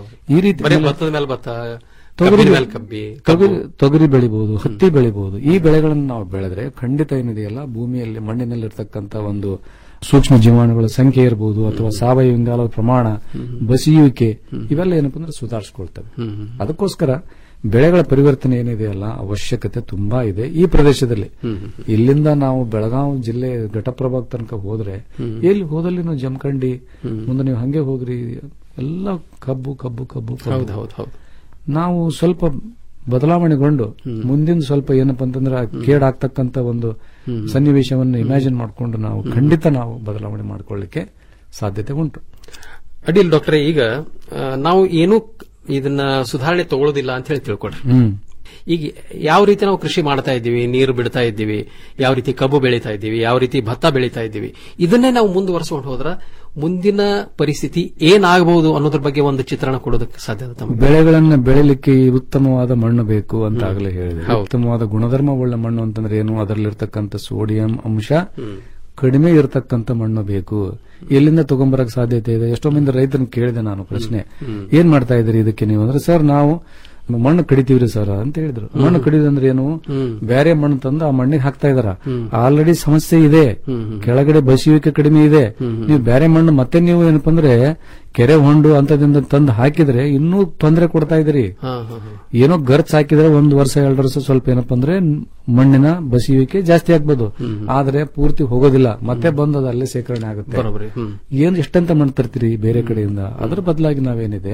ಈ ರೀತಿ ಬರೀ ಭತ್ತದ ಮೇಲೆ ಭತ್ತ ತೊಗರಿ ಕಬ್ಬಿನ ಮೇಲೆ ಕಬ್ಬಿ ತೊಗರಿ ತೊಗರಿ ಬೆಳಿಬಹುದು ಹತ್ತಿ ಬೆಳಿಬಹುದು ಈ ಬೆಳೆಗಳನ್ನು ನಾವು ಬೆಳೆದ್ರೆ ಖಂಡಿತ ಏನಿದೆಯಲ್ಲ ಭೂಮಿಯಲ್ಲಿ ಮಣ್ಣಿನಲ್ಲಿರ್ತಕ್ಕಂಥ ಒಂದು ಸೂಕ್ಷ್ಮ ಜೀವಾಣುಗಳ ಸಂಖ್ಯೆ ಇರಬಹುದು ಅಥವಾ ಸಾವಯವ ಇಂಗಾಲದ ಪ್ರಮಾಣ ಬಸಿಯುವಿಕೆ ಇವೆಲ್ಲ ಏನಪ್ಪ ಅಂದ್ರೆ ಸುಧಾರಿಸಿಕೊಳ್ತವೆ ಅದಕ್ಕೋಸ್ಕರ ಬೆಳೆಗಳ ಪರಿವರ್ತನೆ ಏನಿದೆಯಲ್ಲ ಅವಶ್ಯಕತೆ ತುಂಬಾ ಇದೆ ಈ ಪ್ರದೇಶದಲ್ಲಿ ಇಲ್ಲಿಂದ ನಾವು ಬೆಳಗಾವಿ ಜಿಲ್ಲೆ ಘಟಪ್ರಭಾಗ ತನಕ ಹೋದ್ರೆ ಎಲ್ಲಿ ಹೋದಲ್ಲಿ ನಾವು ಜಮಖಂಡಿ ಮುಂದೆ ನೀವು ಹಂಗೆ ಹೋಗ್ರಿ ಎಲ್ಲ ಕಬ್ಬು ಕಬ್ಬು ಕಬ್ಬು ಕಬ್ಬು. ಹೌದು ಹೌದು ಹೌದು ನಾವು ಸ್ವಲ್ಪ ಬದಲಾವಣೆಗೊಂಡು ಮುಂದಿನ ಸ್ವಲ್ಪ ಏನಪ್ಪಾ ಅಂತಂದ್ರೆ ಆ ಕೇಡಾಗ್ತಕ್ಕಂತ ಒಂದು ಸನ್ನಿವೇಶವನ್ನು ಇಮ್ಯಾಜಿನ್ ಮಾಡಿಕೊಂಡು ನಾವು ಖಂಡಿತ ನಾವು ಬದಲಾವಣೆ ಮಾಡ್ಕೊಳ್ಳಿಕ್ಕೆ ಸಾಧ್ಯತೆ ಉಂಟು ಅಡ್ಡಿಲ್ ಡಾಕ್ಟರ್ ಈಗ ಆ, ನಾವು ಏನು ಇದನ್ನ ಸುಧಾರಣೆ ತಗೊಳ್ಳೋದಿಲ್ಲ ಅಂತ ಹೇಳಿ ತಿಳ್ಕೊಡ್ರಿ ಹ್ಮ್ ಈಗ ಯಾವ ರೀತಿ ನಾವು ಕೃಷಿ ಮಾಡ್ತಾ ಇದ್ದೀವಿ ನೀರು ಬಿಡ್ತಾ ಇದ್ದೀವಿ ಯಾವ ರೀತಿ ಕಬ್ಬು ಬೆಳೀತಾ ಇದ್ದೀವಿ ಯಾವ ರೀತಿ ಭತ್ತ ಬೆಳೀತಾ ಇದ್ದೀವಿ ಇದನ್ನೇ ನಾವು ಮುಂದುವರಿಸಿಕೊಂಡು ಹೋದ್ರ ಮುಂದಿನ ಪರಿಸ್ಥಿತಿ ಏನಾಗಬಹುದು ಅನ್ನೋದ್ರ ಬಗ್ಗೆ ಒಂದು ಚಿತ್ರಣ ಕೊಡೋದಕ್ಕೆ ಸಾಧ್ಯ ತಮಗೆ ಬೆಳೆಗಳನ್ನ ಬೆಳಿಲಿಕ್ಕೆ ಈ ಉತ್ತಮವಾದ ಮಣ್ಣು ಬೇಕು ಅಂತ ಆಗಲೇ ಹೇಳಿದೆ ಹೌದು. ಉತ್ತಮವಾದ ಗುಣಧರ್ಮ ಉಳ್ಳ ಮಣ್ಣು ಅಂತಂದ್ರೆ ಏನು ಅದರಲ್ಲಿರ್ತಕ್ಕಂಥ ಸೋಡಿಯಂ ಅಂಶ ಕಡಿಮೆ ಇರತಕ್ಕಂತ ಮಣ್ಣು ಬೇಕು ಎಲ್ಲಿಂದ ತಗೊಂಬರಕ್ ಸಾಧ್ಯತೆ ಇದೆ ಎಷ್ಟೋ ಮಂದಿ ರೈತರನ್ನ ಕೇಳಿದೆ ನಾನು ಪ್ರಶ್ನೆ ಏನ್ ಮಾಡ್ತಾ ಇದ್ರಿ ಇದಕ್ಕೆ ನೀವು ಅಂದ್ರೆ ಸರ್ ನಾವು ಮಣ್ಣು ಕಡಿತೀವ್ರಿ ಸರ್ ಅಂತ ಹೇಳಿದ್ರು ಮಣ್ಣು ಕಡಿದಂದ್ರೆ ಏನು ಬೇರೆ ಮಣ್ಣು ತಂದು ಆ ಮಣ್ಣಿಗೆ ಹಾಕ್ತಾ ಇದಾರ ಆಲ್ರೆಡಿ ಸಮಸ್ಯೆ ಇದೆ ಕೆಳಗಡೆ ಬಸಿಯುವಿಕೆ ಕಡಿಮೆ ಇದೆ ನೀವು ಬೇರೆ ಮಣ್ಣು ಮತ್ತೆ ನೀವು ಏನಪ್ಪಾ ಅಂದ್ರೆ ಕೆರೆ ಹೊಂಡು ಅಂತದಿಂದ ತಂದು ಹಾಕಿದ್ರೆ ಇನ್ನೂ ತೊಂದರೆ ಕೊಡ್ತಾ ಇದ್ರಿ ಏನೋ ಗರ್ಚ್ ಹಾಕಿದ್ರೆ ಒಂದು ವರ್ಷ ಎರಡು ವರ್ಷ ಸ್ವಲ್ಪ ಏನಪ್ಪಾ ಅಂದ್ರೆ ಮಣ್ಣಿನ ಬಸಿಯುವಿಕೆ ಜಾಸ್ತಿ ಆಗ್ಬೋದು ಆದ್ರೆ ಪೂರ್ತಿ ಹೋಗೋದಿಲ್ಲ ಮತ್ತೆ ಬಂದು ಅದು ಅಲ್ಲೇ ಸೇಕರಣೆ ಆಗುತ್ತೆ ಬರೋಬ್ಬರಿ ಹ್ಮ್ ಏನ್ ಎಷ್ಟಂತ ಮಣ್ಣು ತರ್ತೀರಿ ಬೇರೆ ಕಡೆಯಿಂದ ಅದ್ರ ಬದಲಾಗಿ ನಾವೇನಿದೆ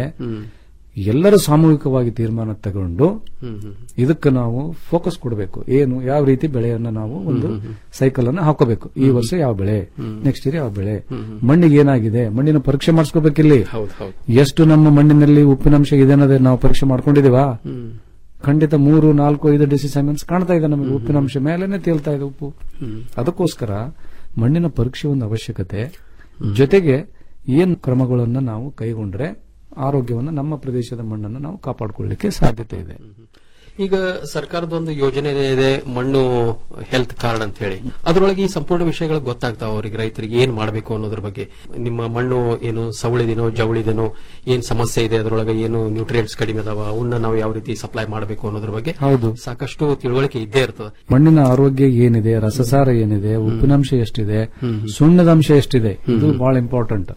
ಎಲ್ಲರೂ ಸಾಮೂಹಿಕವಾಗಿ ತೀರ್ಮಾನ ತಗೊಂಡು ಇದಕ್ಕೆ ನಾವು ಫೋಕಸ್ ಕೊಡಬೇಕು ಏನು ಯಾವ ರೀತಿ ಬೆಳೆಯನ್ನ ನಾವು ಒಂದು ಸೈಕಲ್ ಅನ್ನ ಹಾಕೋಬೇಕು ಈ ವರ್ಷ ಯಾವ ಬೆಳೆ ನೆಕ್ಸ್ಟ್ ಇಯರ್ ಯಾವ ಬೆಳೆ ಮಣ್ಣಿಗೆ ಏನಾಗಿದೆ ಮಣ್ಣಿನ ಪರೀಕ್ಷೆ ಮಾಡಿಸ್ಕೋಬೇಕಿಲ್ಲಿ ಹೌದು ಹೌದು ಎಷ್ಟು ನಮ್ಮ ಮಣ್ಣಿನಲ್ಲಿ ಉಪ್ಪಿನಂಶ ಇದೆ ಅನ್ನೋದೇ ನಾವು ಪರೀಕ್ಷೆ ಮಾಡ್ಕೊಂಡಿದೀವಾ ಖಂಡಿತ ಮೂರು ನಾಲ್ಕು ಐದು ಡಿಸಿಸೈಮೆಂಟ್ಸ್ ಕಾಣ್ತಾ ಇದೆ ನಮಗೆ ಉಪ್ಪಿನಂಶ ಮೇಲೆನೆ ತೇಲ್ತಾ ಇದೆ ಉಪ್ಪು ಅದಕ್ಕೋಸ್ಕರ ಮಣ್ಣಿನ ಪರೀಕ್ಷೆ ಒಂದು ಅವಶ್ಯಕತೆ ಜೊತೆಗೆ ಏನ್ ಕ್ರಮಗಳನ್ನ ನಾವು ಕೈಗೊಂಡ್ರೆ ಆರೋಗ್ಯವನ್ನು ನಮ್ಮ ಪ್ರದೇಶದ ಮಣ್ಣನ್ನು ನಾವು ಕಾಪಾಡಿಕೊಳ್ಳಲಿಕ್ಕೆ ಸಾಧ್ಯತೆ ಇದೆ ಈಗ ಸರ್ಕಾರದ ಒಂದು ಯೋಜನೆ ಇದೆ ಮಣ್ಣು ಹೆಲ್ತ್ ಕಾರ್ಡ್ ಅಂತ ಹೇಳಿ ಅದರೊಳಗೆ ಈ ಸಂಪೂರ್ಣ ವಿಷಯಗಳು ಗೊತ್ತಾಗ್ತಾವ ಅವರಿಗೆ ರೈತರಿಗೆ ಏನ್ ಮಾಡಬೇಕು ಅನ್ನೋದ್ರ ಬಗ್ಗೆ ನಿಮ್ಮ ಮಣ್ಣು ಏನು ಸವಳಿದೇನೋ ಜವಳಿದೇನೋ ಏನ್ ಸಮಸ್ಯೆ ಇದೆ ಅದರೊಳಗೆ ಏನು ನ್ಯೂಟ್ರಿಯೆಂಟ್ಸ್ ಕಡಿಮೆ ಅದಾವ ಅವನ್ನ ನಾವು ಯಾವ ರೀತಿ ಸಪ್ಲೈ ಮಾಡಬೇಕು ಅನ್ನೋದ್ರ ಬಗ್ಗೆ ಹೌದು ಸಾಕಷ್ಟು ತಿಳುವಳಿಕೆ ಇದ್ದೇ ಇರ್ತದೆ ಮಣ್ಣಿನ ಆರೋಗ್ಯ ಏನಿದೆ ರಸಸಾರ ಏನಿದೆ ಉಪ್ಪಿನಂಶ ಎಷ್ಟಿದೆ ಸುಣ್ಣದ ಅಂಶ ಎಷ್ಟಿದೆ ಇದು ಬಹಳ ಇಂಪಾರ್ಟೆಂಟ್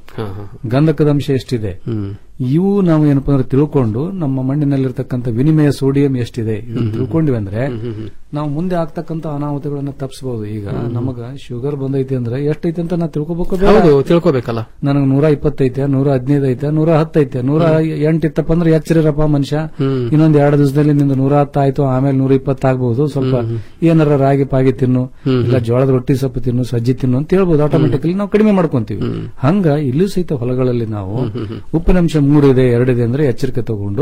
ಗಂಧಕದ ಅಂಶ ಎಷ್ಟಿದೆ ಇವು ನಾವು ಏನಪ್ಪಾ ಅಂದ್ರೆ ತಿಳ್ಕೊಂಡು ನಮ್ಮ ಮಣ್ಣಿನಲ್ಲಿರ್ತಕ್ಕಂಥ ವಿನಿಮಯ ಸೋಡಿಯಂ ಎಷ್ಟಿದೆ ಇದನ್ನ ತಿಳ್ಕೊಂಡಿವಿ ಅಂದ್ರೆ ನಾವು ಮುಂದೆ ಆಗ್ತಕ್ಕಂಥ ಅನಾಹುತಗಳನ್ನ ತಪ್ಪಿಸಬಹುದು ಈಗ ನಮಗ ಶುಗರ್ ಬಂದೈತಿ ಅಂದ್ರೆ ಎಷ್ಟೈತಿ ಅಂತ ನಾ ತಿಳ್ಕೊಬೇಕು ಬೇಡ? ಹೌದು ತಿಳ್ಕೊಬೇಕಲ್ಲ ನನಗೆ ನೂರ ಇಪ್ಪತ್ತೈತೆ ನೂರ ಹದಿನೈದು ಐತೆ ನೂರ ಹತ್ತೈತೆ ನೂರ ಎಂಟು ಇತ್ತಪ್ಪ ಅಂದ್ರೆ ಎಚ್ಚರಿರಪ್ಪ ಮನುಷ್ಯ ಇನ್ನೊಂದ್ ಎರಡು ದಿವಸದಲ್ಲಿ ನಿಂದ ನೂರ ಹತ್ತಾಯ್ತು ಆಮೇಲೆ ನೂರ ಇಪ್ಪತ್ತಾಗಬಹುದು ಸ್ವಲ್ಪ ಏನಾರ ರಾಗಿ ಪಾಗಿ ತಿನ್ನು ಇಲ್ಲ ಜೋಳದ ರೊಟ್ಟಿ ಸೊಪ್ಪು ತಿನ್ನು ಸಜ್ಜಿ ತಿನ್ನು ಅಂತ ಹೇಳ್ಬೋದು ಆಟೋಮೆಟಿಕಲಿ ನಾವು ಕಡಿಮೆ ಮಾಡ್ಕೊಂತೀವಿ ಹಂಗ ಇಲ್ಲೂ ಸಹಿತ ಹೊಲಗಳಲ್ಲಿ ನಾವು ಉಪ್ಪಿನಂಶ ಮೂರಿದೆ ಎರಡಿದೆ ಅಂದ್ರೆ ಎಚ್ಚರಿಕೆ ತಗೊಂಡು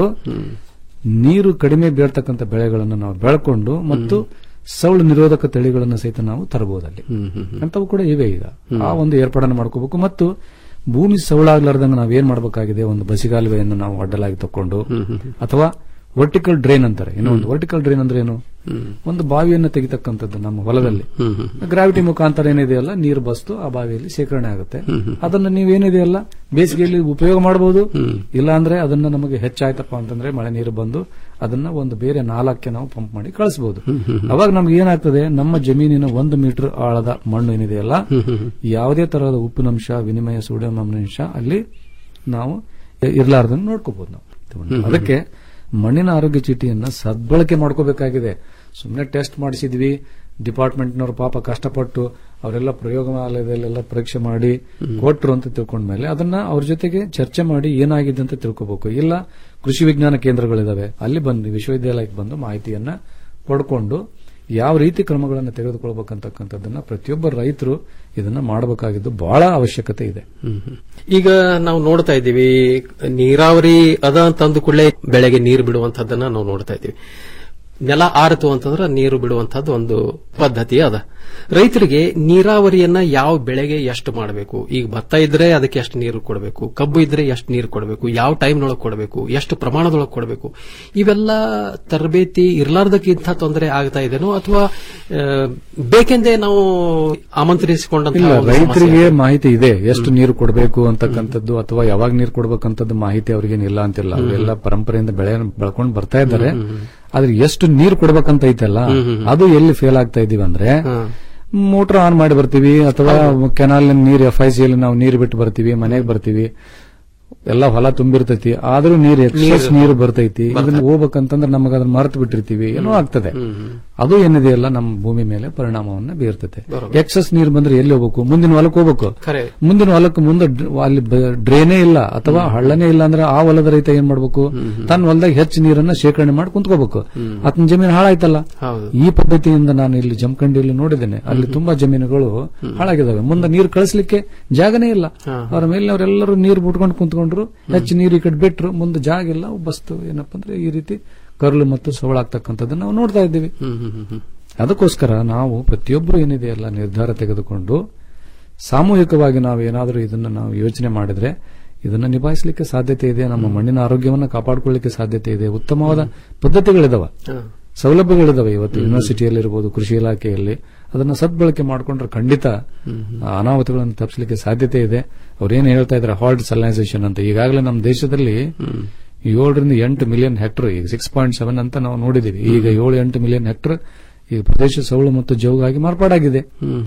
ನೀರು ಕಡಿಮೆ ಬೀಳ್ತಕ್ಕಂಥ ಬೆಳೆಗಳನ್ನು ನಾವು ಬೆಳ್ಕೊಂಡು ಮತ್ತು ಸೌಳು ನಿರೋಧಕ ತಳಿಗಳನ್ನು ಸಹಿತ ನಾವು ತರಬಹುದಲ್ಲಿ ಅಂತವು ಕೂಡ ಇವೆ ಈಗ ಆ ಒಂದು ಏರ್ಪಾಡನ್ನು ಮಾಡ್ಕೋಬೇಕು ಮತ್ತು ಭೂಮಿ ಸೌಳಾಗ್ಲಾರ್ದಂಗ ನಾವೇನ್ ಮಾಡಬೇಕಾಗಿದೆ ಒಂದು ಬಸಿಗಾಲುವೆಯನ್ನು ನಾವು ಅಡ್ಡಲಾಗಿ ತಕೊಂಡು ಅಥವಾ ವರ್ಟಿಕಲ್ ಡ್ರೈನ್ ಅಂತಾರೆ ಇನ್ನು ಒಂದು ವರ್ಟಿಕಲ್ ಡ್ರೈನ್ ಅಂದ್ರೆ ಏನು ಒಂದು ಬಾವಿಯನ್ನು ತೆಗಿತಕ್ಕಂಥದ್ದು ನಮ್ಮ ಹೊಲದಲ್ಲಿ ಗ್ರಾವಿಟಿ ಮುಖಾಂತರ ಏನಿದೆಯಲ್ಲ ನೀರು ಬಸ್ತು ಆ ಬಾವಿಯಲ್ಲಿ ಶೇಖರಣೆ ಆಗುತ್ತೆ ಅದನ್ನ ನೀವೇನಿದೆಯಲ್ಲ ಬೇಸಿಗೆಯಲ್ಲಿ ಉಪಯೋಗ ಮಾಡಬಹುದು ಇಲ್ಲ ಅಂದ್ರೆ ಅದನ್ನ ನಮಗೆ ಹೆಚ್ಚಾಯ್ತಪ್ಪ ಅಂತಂದ್ರೆ ಮಳೆ ನೀರು ಬಂದು ಅದನ್ನ ಒಂದು ಬೇರೆ ನಾಲ್ಕಕ್ಕೆ ನಾವು ಪಂಪ್ ಮಾಡಿ ಕಳಿಸಬಹುದು ಅವಾಗ ನಮ್ಗೆ ಏನಾಗ್ತದೆ ನಮ್ಮ ಜಮೀನಿನ ಒಂದು ಮೀಟರ್ ಆಳದ ಮಣ್ಣು ಏನಿದೆಯಲ್ಲ ಯಾವುದೇ ತರಹದ ಉಪ್ಪಿನಂಶ ವಿನಿಮಯ ಸೋಡಿಯಂ ಅಂಶ ಅಲ್ಲಿ ನಾವು ಇರ್ಲಾರ್ದಂಗೆ ನೋಡ್ಕೋಬಹುದು ನಾವು ಅದಕ್ಕೆ ಮಣ್ಣಿನ ಆರೋಗ್ಯ ಚೀಟಿಯನ್ನ ಸದ್ಬಳಕೆ ಮಾಡ್ಕೋಬೇಕಾಗಿದೆ ಸುಮ್ಮನೆ ಟೆಸ್ಟ್ ಮಾಡಿಸಿದ್ವಿ ಡಿಪಾರ್ಟ್ಮೆಂಟ್ನವ್ರು ಪಾಪ ಕಷ್ಟಪಟ್ಟು ಅವರೆಲ್ಲ ಪ್ರಯೋಗಾಲಯದಲ್ಲೆಲ್ಲ ಪರೀಕ್ಷೆ ಮಾಡಿ ಕೊಟ್ರು ಅಂತ ತಿಳ್ಕೊಂಡ್ಮೇಲೆ ಅದನ್ನ ಅವ್ರ ಜೊತೆಗೆ ಚರ್ಚೆ ಮಾಡಿ ಏನಾಗಿದೆ ಅಂತ ತಿಳ್ಕೋಬೇಕು ಇಲ್ಲ ಕೃಷಿ ವಿಜ್ಞಾನ ಕೇಂದ್ರಗಳಿದಾವೆ ಅಲ್ಲಿ ಬಂದು ವಿಶ್ವವಿದ್ಯಾಲಯಕ್ಕೆ ಬಂದು ಮಾಹಿತಿಯನ್ನ ಪಡ್ಕೊಂಡು ಯಾವ ರೀತಿ ಕ್ರಮಗಳನ್ನು ತೆಗೆದುಕೊಳ್ಬೇಕಂತಕ್ಕಂಥದ್ದನ್ನ ಪ್ರತಿಯೊಬ್ಬ ರೈತರು ಇದನ್ನ ಮಾಡಬೇಕಾಗಿದ್ದು ಬಹಳ ಅವಶ್ಯಕತೆ ಇದೆ ಈಗ ನಾವು ನೋಡ್ತಾ ಇದ್ದೀವಿ ನೀರಾವರಿ ಅದ ಅಂತ ಅಂದ ಕೂಡಲೇ ಬೆಳೆಗೆ ನೀರು ಬಿಡುವಂತದ್ದನ್ನ ನಾವು ನೋಡ್ತಾ ಇದ್ದೀವಿ ನೆಲ ಆರಿತು ಅಂತಂದ್ರೆ ನೀರು ಬಿಡುವಂತದ್ದು ಒಂದು ಪದ್ಧತಿ ಅದ ರೈತರಿಗೆ ನೀರಾವರಿಯನ್ನ ಯಾವ ಬೆಳೆಗೆ ಎಷ್ಟು ಮಾಡಬೇಕು ಈಗ ಭತ್ತ ಇದ್ರೆ ಅದಕ್ಕೆ ಎಷ್ಟು ನೀರು ಕೊಡಬೇಕು ಕಬ್ಬು ಇದ್ರೆ ಎಷ್ಟು ನೀರು ಕೊಡಬೇಕು ಯಾವ ಟೈಮ್ನೊಳಗೆ ಕೊಡಬೇಕು ಎಷ್ಟು ಪ್ರಮಾಣದೊಳಗೆ ಕೊಡಬೇಕು ಇವೆಲ್ಲ ತರಬೇತಿ ಇರ್ಲಾರ್ದಕ್ಕಿಂತ ತೊಂದರೆ ಆಗ್ತಾ ಇದೆನೋ ಅಥವಾ ಆ, ಬೇಕೆಂದೇ ನಾವು ಆಮಂತ್ರಿಸಿಕೊಂಡಂತ ಇಲ್ಲ ಒಂದು ಸಮಸ್ಯೆ ರೈತರಿಗೆ ಮಾಹಿತಿ ಇದೆ ಎಷ್ಟು ನೀರು ಕೊಡಬೇಕು ಅಂತಕ್ಕಂಥದ್ದು ಅಥವಾ ಯಾವಾಗ ನೀರು ಕೊಡಬೇಕಂತದ್ದು ಮಾಹಿತಿ ಅವ್ರಿಗೇನಿಲ್ಲ ಅಂತಿಲ್ಲ ಅವೆಲ್ಲ ಪರಂಪರೆಯಿಂದ ಬೆಳೆ ಬೆಳ್ಕೊಂಡು ಬರ್ತಾ ಇದ್ದಾರೆ ಆದ್ರೆ ಎಷ್ಟು ನೀರು ಕೊಡ್ಬೇಕಂತ ಐತಲ್ಲ ಅದು ಎಲ್ಲಿ ಫೇಲ್ ಆಗ್ತಾ ಇದೀವಿ ಅಂದ್ರೆ ಮೋಟರ್ ಆನ್ ಮಾಡಿ ಬರ್ತೀವಿ ಅಥವಾ ಕೆನಾಲ್ ನೀರು ಎಫ್ ಐ ಸಿ ನಾವು ನೀರು ಬಿಟ್ಟು ಬರ್ತೀವಿ ಮನೆಗೆ ಬರ್ತೀವಿ ಎಲ್ಲ ಹೊಲ ತುಂಬಿರ್ತೈತಿ ಆದ್ರೂ ನೀರು ಎಕ್ಸಸ್ ನೀರು ನೀರು ಬರ್ತೈತಿ ಇದನ್ನ ಹೋಗ್ಬೇಕಂತಂದ್ರೆ ನಮಗ ಅದನ್ನ ಮರೆತು ಬಿಟ್ಟಿರ್ತೀವಿ ಏನೋ ಆಗ್ತದೆ ಅದು ಏನಿದೆಯಲ್ಲ ನಮ್ಮ ಭೂಮಿ ಮೇಲೆ ಪರಿಣಾಮವನ್ನ ಬೀರ್ತೈತೆ ಬರೋબર. ಎಕ್ಸಸ್ ನೀರು ಬಂದ್ರೆ ಎಲ್ಲಿ ಹೋಗ್ಬೇಕು ಮುಂದಿನ ಹೊಲಕ್ಕೆ ಹೋಗ್ಬೇಕು ಖರೆ. ಮುಂದಿನ ಹೊಲಕ್ಕೆ ಮುಂದೆ ಡ್- ಅಲ್ಲಿ ಡ್ರೈನೇ ಇಲ್ಲ ಅಥವಾ ಹಳ್ಳನೇ ಇಲ್ಲ ಅಂದ್ರೆ ಆ ಹೊಲದ ರೈತ ಏನ್ ಮಾಡ್ಬೇಕು ತನ್ನ ಹೊಲದಾಗ ಹೆಚ್ಚು ನೀರನ್ನ ಶೇಖರಣೆ ಮಾಡಿ ಕುಂತ್ಕೋಬೇಕು ಆತನ ಜಮೀನು ಹಾಳಾಯ್ತಲ್ಲ ಹೌದು. ಈ ಪದ್ಧತಿಯಿಂದ ನಾನು ಇಲ್ಲಿ ಜಮಖಂಡಿಯಲ್ಲಿ ನೋಡಿದ್ದೇನೆ ಅಲ್ಲಿ ತುಂಬಾ ಜಮೀನುಗಳು ಹಾಳಾಗಿದ್ದಾವೆ ಮುಂದೆ ನೀರು ಕಳಿಸ್ಲಿಕ್ಕೆ ಜಾಗನೇ ಇಲ್ಲ ಅವರ ಮೇಲೆ ಅವರೆಲ್ಲರೂ ನೀರು ಬಿಟ್ಕೊಂಡು ಕುಂತ್ಕೊಂಡ್ರು ಹೆಚ್ಚು ನೀರು ಈ ಕಡೆ ಬಿಟ್ರು ಮುಂದೆ ಜಾಗ ಇಲ್ಲ ಬಸ್ತು ಏನಪ್ಪಾ ಅಂದ್ರೆ ಈ ರೀತಿ ಕರುಳು ಮತ್ತು ಸವಳಾಗ್ತಕ್ಕಂಥದ್ದನ್ನ ನಾವು ನೋಡ್ತಾ ಇದ್ದೀವಿ ಅದಕ್ಕೋಸ್ಕರ ನಾವು ಪ್ರತಿಯೊಬ್ಬರು ಏನಿದೆಯಲ್ಲ ನಿರ್ಧಾರ ತೆಗೆದುಕೊಂಡು ಸಾಮೂಹಿಕವಾಗಿ ನಾವು ಏನಾದರೂ ಇದನ್ನ ನಾವು ಯೋಚನೆ ಮಾಡಿದ್ರೆ ಇದನ್ನ ನಿಭಾಯಿಸಲಿಕ್ಕೆ ಸಾಧ್ಯತೆ ಇದೆ ನಮ್ಮ ಮಣ್ಣಿನ ಆರೋಗ್ಯವನ್ನ ಕಾಪಾಡಿಕೊಳ್ಳಿಕ್ಕೆ ಸಾಧ್ಯತೆ ಇದೆ ಉತ್ತಮವಾದ ಪದ್ಧತಿಗಳಿದಾವ ಸೌಲಭ್ಯಗಳಿದಾವೆ ಇವತ್ತು ಯೂನಿವರ್ಸಿಟಿಯಲ್ಲಿರ್ಬೋದು ಕೃಷಿ ಇಲಾಖೆಯಲ್ಲಿ ಅದನ್ನ ಸದ್ಬಳಕೆ ಮಾಡಿಕೊಂಡ್ರೆ ಖಂಡಿತ ಆ ಅನಾಹುತಗಳನ್ನು ತಪ್ಪಿಸಲಿಕ್ಕೆ ಸಾಧ್ಯತೆ ಇದೆ ಅವ್ರೇನ್ ಹೇಳ್ತಾ ಇದ್ದಾರೆ ಹಾಲ್ಟ್ ಸಲೈಸೇಷನ್ ಅಂತ ಈಗಾಗಲೇ ನಮ್ಮ ದೇಶದಲ್ಲಿ ಏಳರಿಂದ ಎಂಟು ಮಿಲಿಯನ್ ಹೆಕ್ಟರ್ ಈಗ ಸಿಕ್ಸ್ ಪಾಯಿಂಟ್ ಸೆವೆನ್ ಅಂತ ನಾವು ನೋಡಿದೀವಿ ಈಗ ಏಳು ಎಂಟು ಮಿಲಿಯನ್ ಹೆಕ್ಟರ್ ಈ ಪ್ರದೇಶ ಸೌಳು ಮತ್ತು ಜೌಗಾಗಿ ಮಾರ್ಪಾಡಾಗಿದೆ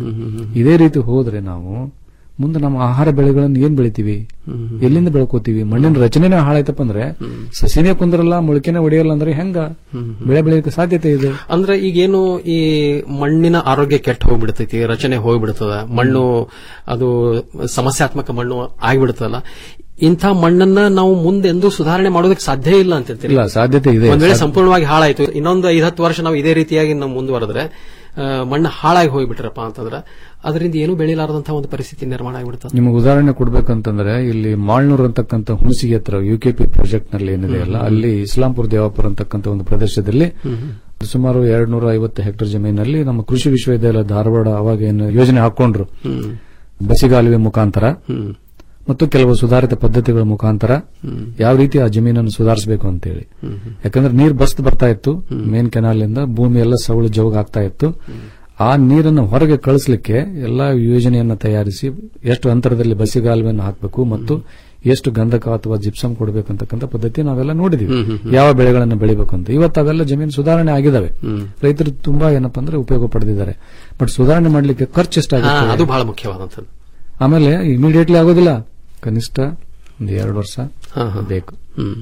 ಇದೇ ರೀತಿ ಹೋದ್ರೆ ನಾವು ಮುಂದೆ ನಮ್ಮ ಆಹಾರ ಬೆಳೆಗಳನ್ನು ಏನ್ ಬೆಳಿತೀವಿ ಎಲ್ಲಿಂದ ಬೆಳ್ಕೋತೀವಿ ಮಣ್ಣಿನ ರಚನೆನೇ ಹಾಳಾಯ್ತಪ್ಪ ಅಂದ್ರೆ ಸಸಿನೇ ಕುಂದ್ರಲ್ಲ ಮೊಳಕೆನೆ ಹೊಡೆಯಲ್ಲ ಅಂದ್ರೆ ಹೆಂಗ ಬೆಳೆ ಬೆಳೆಯಕ್ಕೆ ಸಾಧ್ಯತೆ ಇದೆ ಅಂದ್ರೆ ಈಗೇನು ಈ ಮಣ್ಣಿನ ಆರೋಗ್ಯ ಕೆಟ್ಟ ಹೋಗ್ಬಿಡ್ತೈತಿ ರಚನೆ ಹೋಗ್ಬಿಡ್ತದ ಮಣ್ಣು ಅದು ಸಮಸ್ಯಾತ್ಮಕ ಮಣ್ಣು ಆಗಿಬಿಡ್ತದಲ್ಲ ಇಂಥ ಮಣ್ಣನ್ನ ನಾವು ಮುಂದೆ ಎಂದೂ ಸುಧಾರಣೆ ಮಾಡೋದಕ್ಕೆ ಸಾಧ್ಯ ಇಲ್ಲ ಅಂತ ಹೇಳ್ತೀರಿ ಇಲ್ಲ ಸಾಧ್ಯತೆ ಇದೆ ಒಂದ್ ವೇಳೆ ಸಾಧ್ಯ- ಸಂಪೂರ್ಣವಾಗಿ ಹಾಳಾಯ್ತು ಇನ್ನೊಂದು ಐದ್ ಹತ್ತು ವರ್ಷ ನಾವು ಇದೇ ರೀತಿಯಾಗಿ ನಾವು ಮುಂದುವರೆದ್ರೆ ಆ, ಮಣ್ಣು ಹಾಳಾಗಿ ಹೋಗ್ಬಿಟ್ರಪ್ಪ ಅಂತಂದ್ರೆ ಅದರಿಂದ ಏನು ಬೆಳಿಲಾರದಂತಹ ಒಂದು ಪರಿಸ್ಥಿತಿ ನಿರ್ಮಾಣ ಆಗಿಬಿಡ್ತದೆ ನಿಮಗೆ ಉದಾಹರಣೆ ಕೊಡ್ಬೇಕಂತಂದ್ರೆ ಇಲ್ಲಿ ಮಾಳ್ನೂರ್ ಅಂತಕ್ಕಂಥ ಹುಣಸಿಗೆ ಹತ್ರ ಯುಕೆಪಿ ಪ್ರಾಜೆಕ್ಟ್ ನಲ್ಲಿ ಏನಿದೆ ಅಲ್ಲ ಅಲ್ಲಿ ಇಸ್ಲಾಂಪುರ ದೇವಾಪುರ ಅಂತಕ್ಕಂಥ ಒಂದು ಪ್ರದೇಶದಲ್ಲಿ ಸುಮಾರು ಎರಡ್ ನೂರ ಐವತ್ತು ಹೆಕ್ಟೇರ್ ಜಮೀನಲ್ಲಿ ನಮ್ಮ ಕೃಷಿ ವಿಶ್ವವಿದ್ಯಾಲಯ ಧಾರವಾಡ ಅವಾಗ ಏನು ಯೋಜನೆ ಹಾಕೊಂಡ್ರು ಬಸಿಗಾಲುವೆ ಮುಖಾಂತರ ಮತ್ತು ಕೆಲವು ಸುಧಾರಿತ ಪದ್ಧತಿಗಳ ಮುಖಾಂತರ ಯಾವ ರೀತಿ ಆ ಜಮೀನನ್ನು ಸುಧಾರಿಸಬೇಕು ಅಂತೇಳಿ ಯಾಕಂದ್ರೆ ನೀರು ಬಸ್ತ್ ಬರ್ತಾ ಇತ್ತು ಮೇನ್ ಕೆನಾಲ್ ಇಂದ ಭೂಮಿ ಎಲ್ಲ ಸವಳು ಜೋಗ ಆಗ್ತಾ ಇತ್ತು ಆ ನೀರನ್ನು ಹೊರಗೆ ಕಳಿಸ್ಲಿಕ್ಕೆ ಎಲ್ಲಾ ಯೋಜನೆಯನ್ನ ತಯಾರಿಸಿ ಎಷ್ಟು ಅಂತರದಲ್ಲಿ ಬಸಿಗಾಲುವೆಯನ್ನು ಹಾಕಬೇಕು ಮತ್ತು ಎಷ್ಟು ಗಂಧಕ ಅಥವಾ ಜಿಪ್ಸಮ್ ಕೊಡಬೇಕಂತಕ್ಕಂಥ ಪದ್ಧತಿ ನಾವೆಲ್ಲ ನೋಡಿದೀವಿ ಯಾವ ಬೆಳೆಗಳನ್ನು ಬೆಳಿಬೇಕು ಅಂತ ಇವತ್ತು ಅವೆಲ್ಲ ಜಮೀನು ಸುಧಾರಣೆ ಆಗಿದಾವೆ ರೈತರು ತುಂಬಾ ಏನಪ್ಪಾ ಅಂದ್ರೆ ಉಪಯೋಗ ಪಡೆದಿದ್ದಾರೆ ಬಟ್ ಸುಧಾರಣೆ ಮಾಡ್ಲಿಕ್ಕೆ ಖರ್ಚು ಹಾ, ಎಷ್ಟಾಗುತ್ತೆ ಅದು ಬಹಳ ಮುಖ್ಯವಾದಂಥದ್ದು ಆಮೇಲೆ ಇಮಿಡಿಯೇಟ್ಲಿ ಆಗೋದಿಲ್ಲ ಕನಿಷ್ಠ ಒಂದು ಎರಡು ವರ್ಷ ಹಾ, ಹಾ. ಬೇಕು